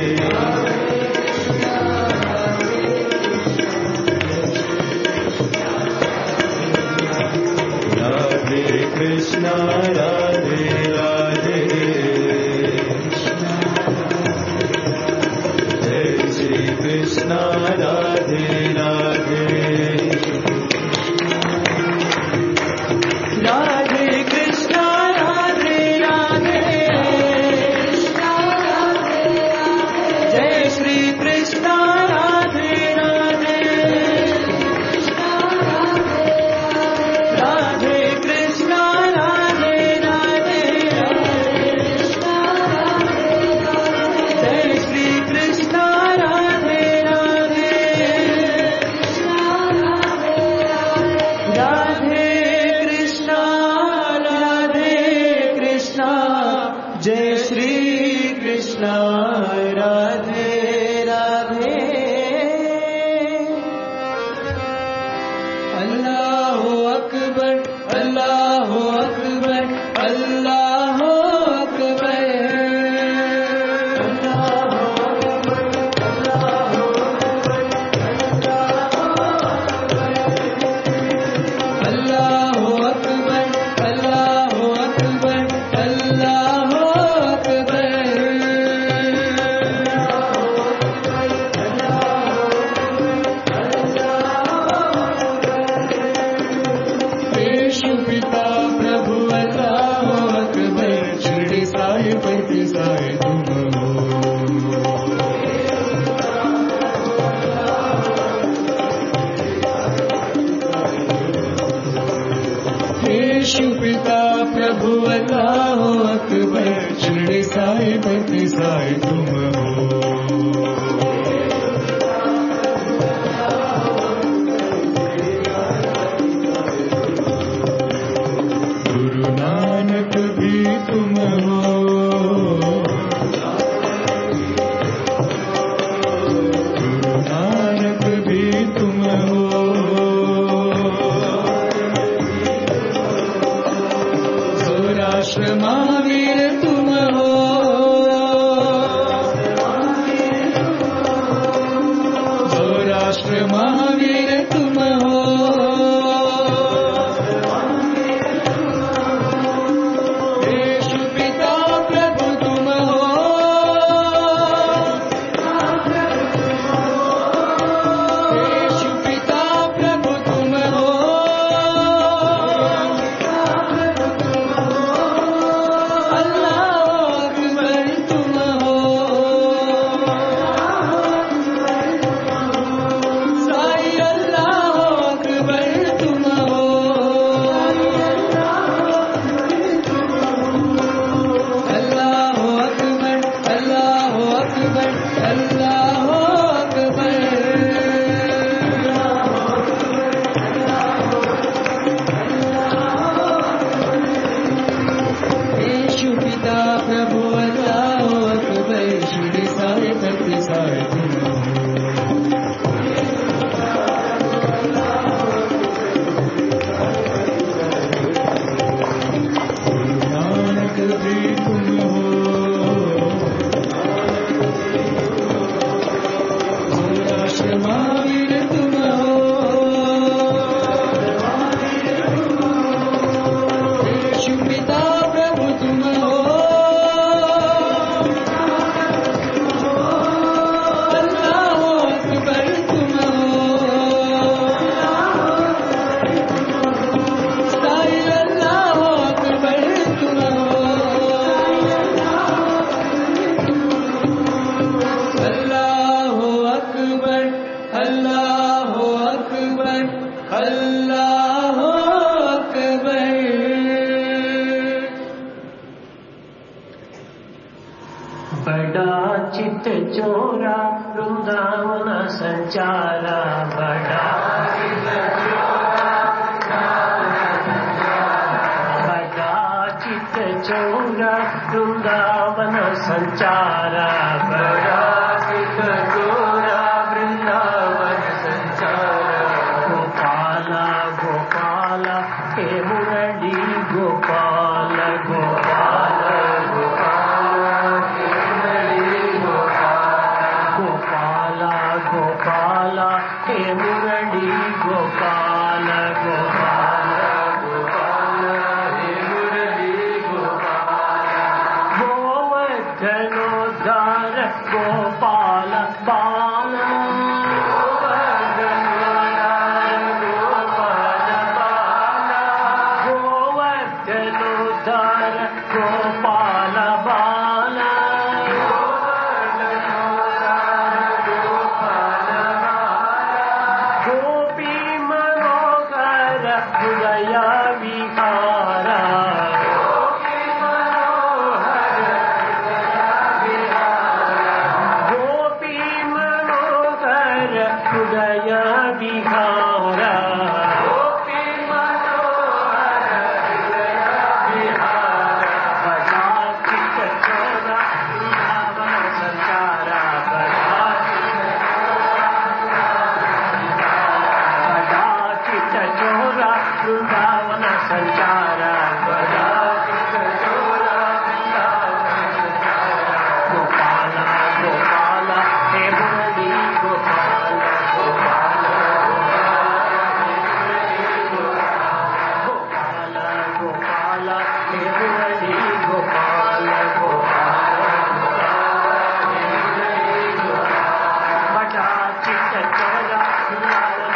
Speaker 19: राधे कृष्ण राधे राधे जय श्री कृष्ण राधे राधे राधे कृष्ण राधे राधे जय श्री कृष्ण राधे राधे राधे कृष्ण राधे राधे जय श्री कृष्ण राधे राधे राधे कृष्ण राधे कृष्ण जय श्री कृष्ण राधे राधे अल्लाह अकबर अल्लाह अकबर अल्लाह अकबर अल्लाह अकबर अल्लाह अकबर अल्लाह अकबर यीशु पिता प्रभु अल्लाह अकबर शिरडी साई पति साई तुम हो यीशु पिता प्रभु अल्लाह अकबर शिरडी साई पति साई तुम हो गुरु नानक भी तुम हो गुरु नानक भी तुम हो सौराष्ट्र महावीर तुम हो सौराष्ट्र महावीर तुम हो यीशु पिता प्रभु तुम हो यीशु पिता प्रभु तुम हो
Speaker 8: चित चोरा वृंदावन संचारा बड़ा बड़ा चित चोरा वृंदावन संचारा बड़ा चित चोरा वृंदावन संचारा गोपाला गोपाला हे मुरली गोपाल गोपाल गोपाला हे मुरली गोपाल गोपाला गोपाला हे मुरली गोपाल गोपाल गोपाल हे मुरली गोपाल गोवर्धनोद्धार गोपाल बाल गोवर्धनोद्धार गोपाल बाल गोपी मनोहर हृदय विहारा गोपी मनोहर हृदय विहारा गोपी मनोहर हृदय विहारा बड़ा चित चोरा वृंदावन संचारा बड़ा बड़ा चित चोरा वृंदावन संचारा बड़ा चित चोरा गोपाल गोपाल हे मुरली गोपाल गोपाल गोपाल गोपाल हे मुरली गोपाल गोपाल बड़ा चित चोरा वृंदावन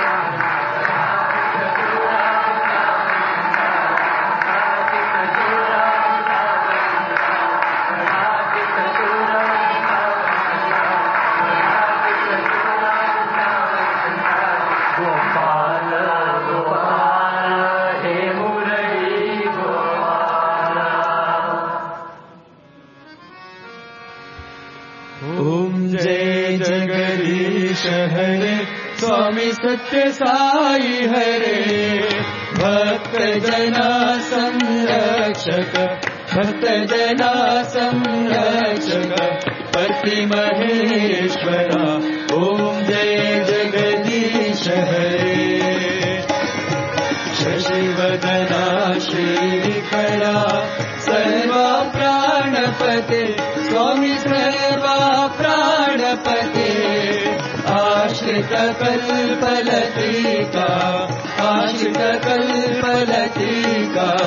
Speaker 8: गोपाल गोपाल हे मुरली गोपाल
Speaker 19: ॐ जय जगदीश हरे स्वामी सत्य साई हरे भक्त जना संरक्षक भक्त जना संरक्षक पति महेश्वरा ॐ जय जगदीश हरे शशिवदना श्रीकरा सर्वा प्राणपते स्वामी सर्वा प्राणपते आश्रित कल्पलतिका आश्रित कल्पलतिका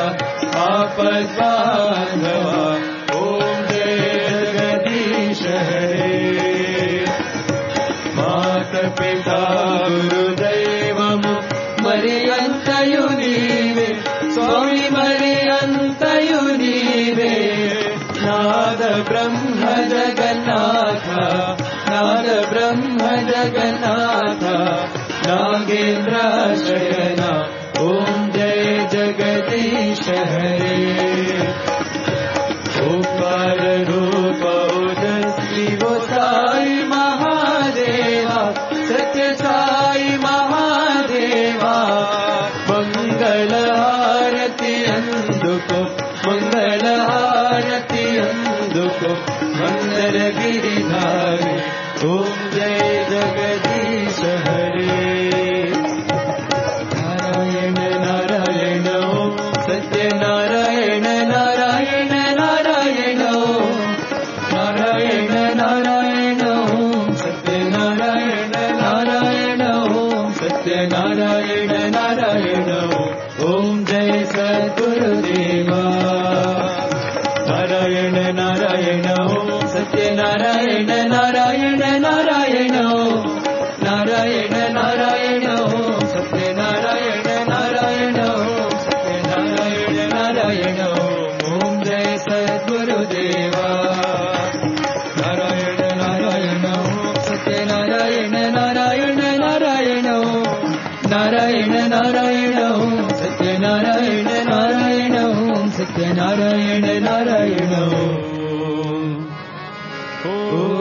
Speaker 19: आपद्बान्धवा ॐ जय जगदीश हरे मात पिता गुरुदैवము మరి అంతయు నీవే స్వామి మరి అంతయు నీవే నాద బ్రహ్మ జగన్నాథ నాద బ్రహ్మ జగన్నాథ నాగేంద్ర శయన ఓం జయ జగదీశ హరే ఓంకార రూప ఓజస్వి ఓ సాయి మహాదేవా సత్య సాయి మహాదేవా మంగళ హారతి అందుకో మంగళ హారతి అందుకో మంగళ గిరిధారి ఓం జయ జగదీశ హరే నారాయణ నారాయణ ఓం సత్యనారాయణ నారాయణ నారాయణ ఓం నారాయణ నారాయణ ఓం సత్యనారాయణ నారాయణ ఓం సత్యనారాయణ నారాయణ ఓం జయ సద్గురుదేవా నారాయణ నారాయణ ఓం సత్యనారాయణ నారాయణ నారాయణ ఓం నారాయణ నారాయణ ఓం సత్యనారాయణ నారాయణ ఓం సత్యనారాయణ నారాయణ ఓం జయ సద్గురుదేవా నారాయణ నారాయణ ఓం సత్యనారాయణ నారాయణ నారాయణ ఓం నారాయణ నారాయణ ఓం సత్యనారాయణ నారాయణ ఓం సత్యనారాయణ నారాయణ ఓం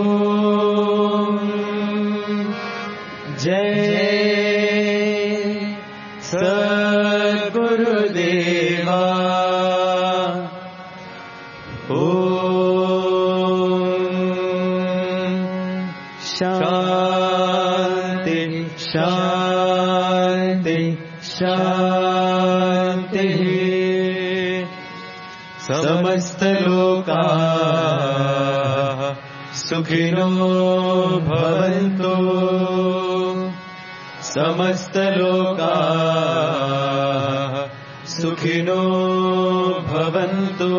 Speaker 8: देवा ॐ शान्ति शान्ति शान्तिः समस्तलोकाः सुखिनो भवन्तु समस्तलोकाः सुखिनो भवन्तु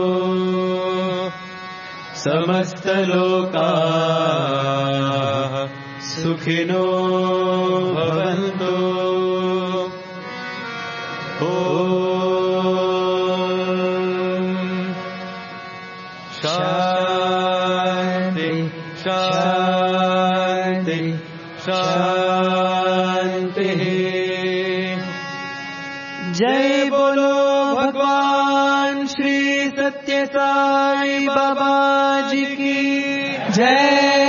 Speaker 8: समस्तलोकाः सुखिनो भवन्तु ॐ शान्ति शान्ति शान्तिः जय बोलो भगवान श्री सत्य साई बाबा जी की जय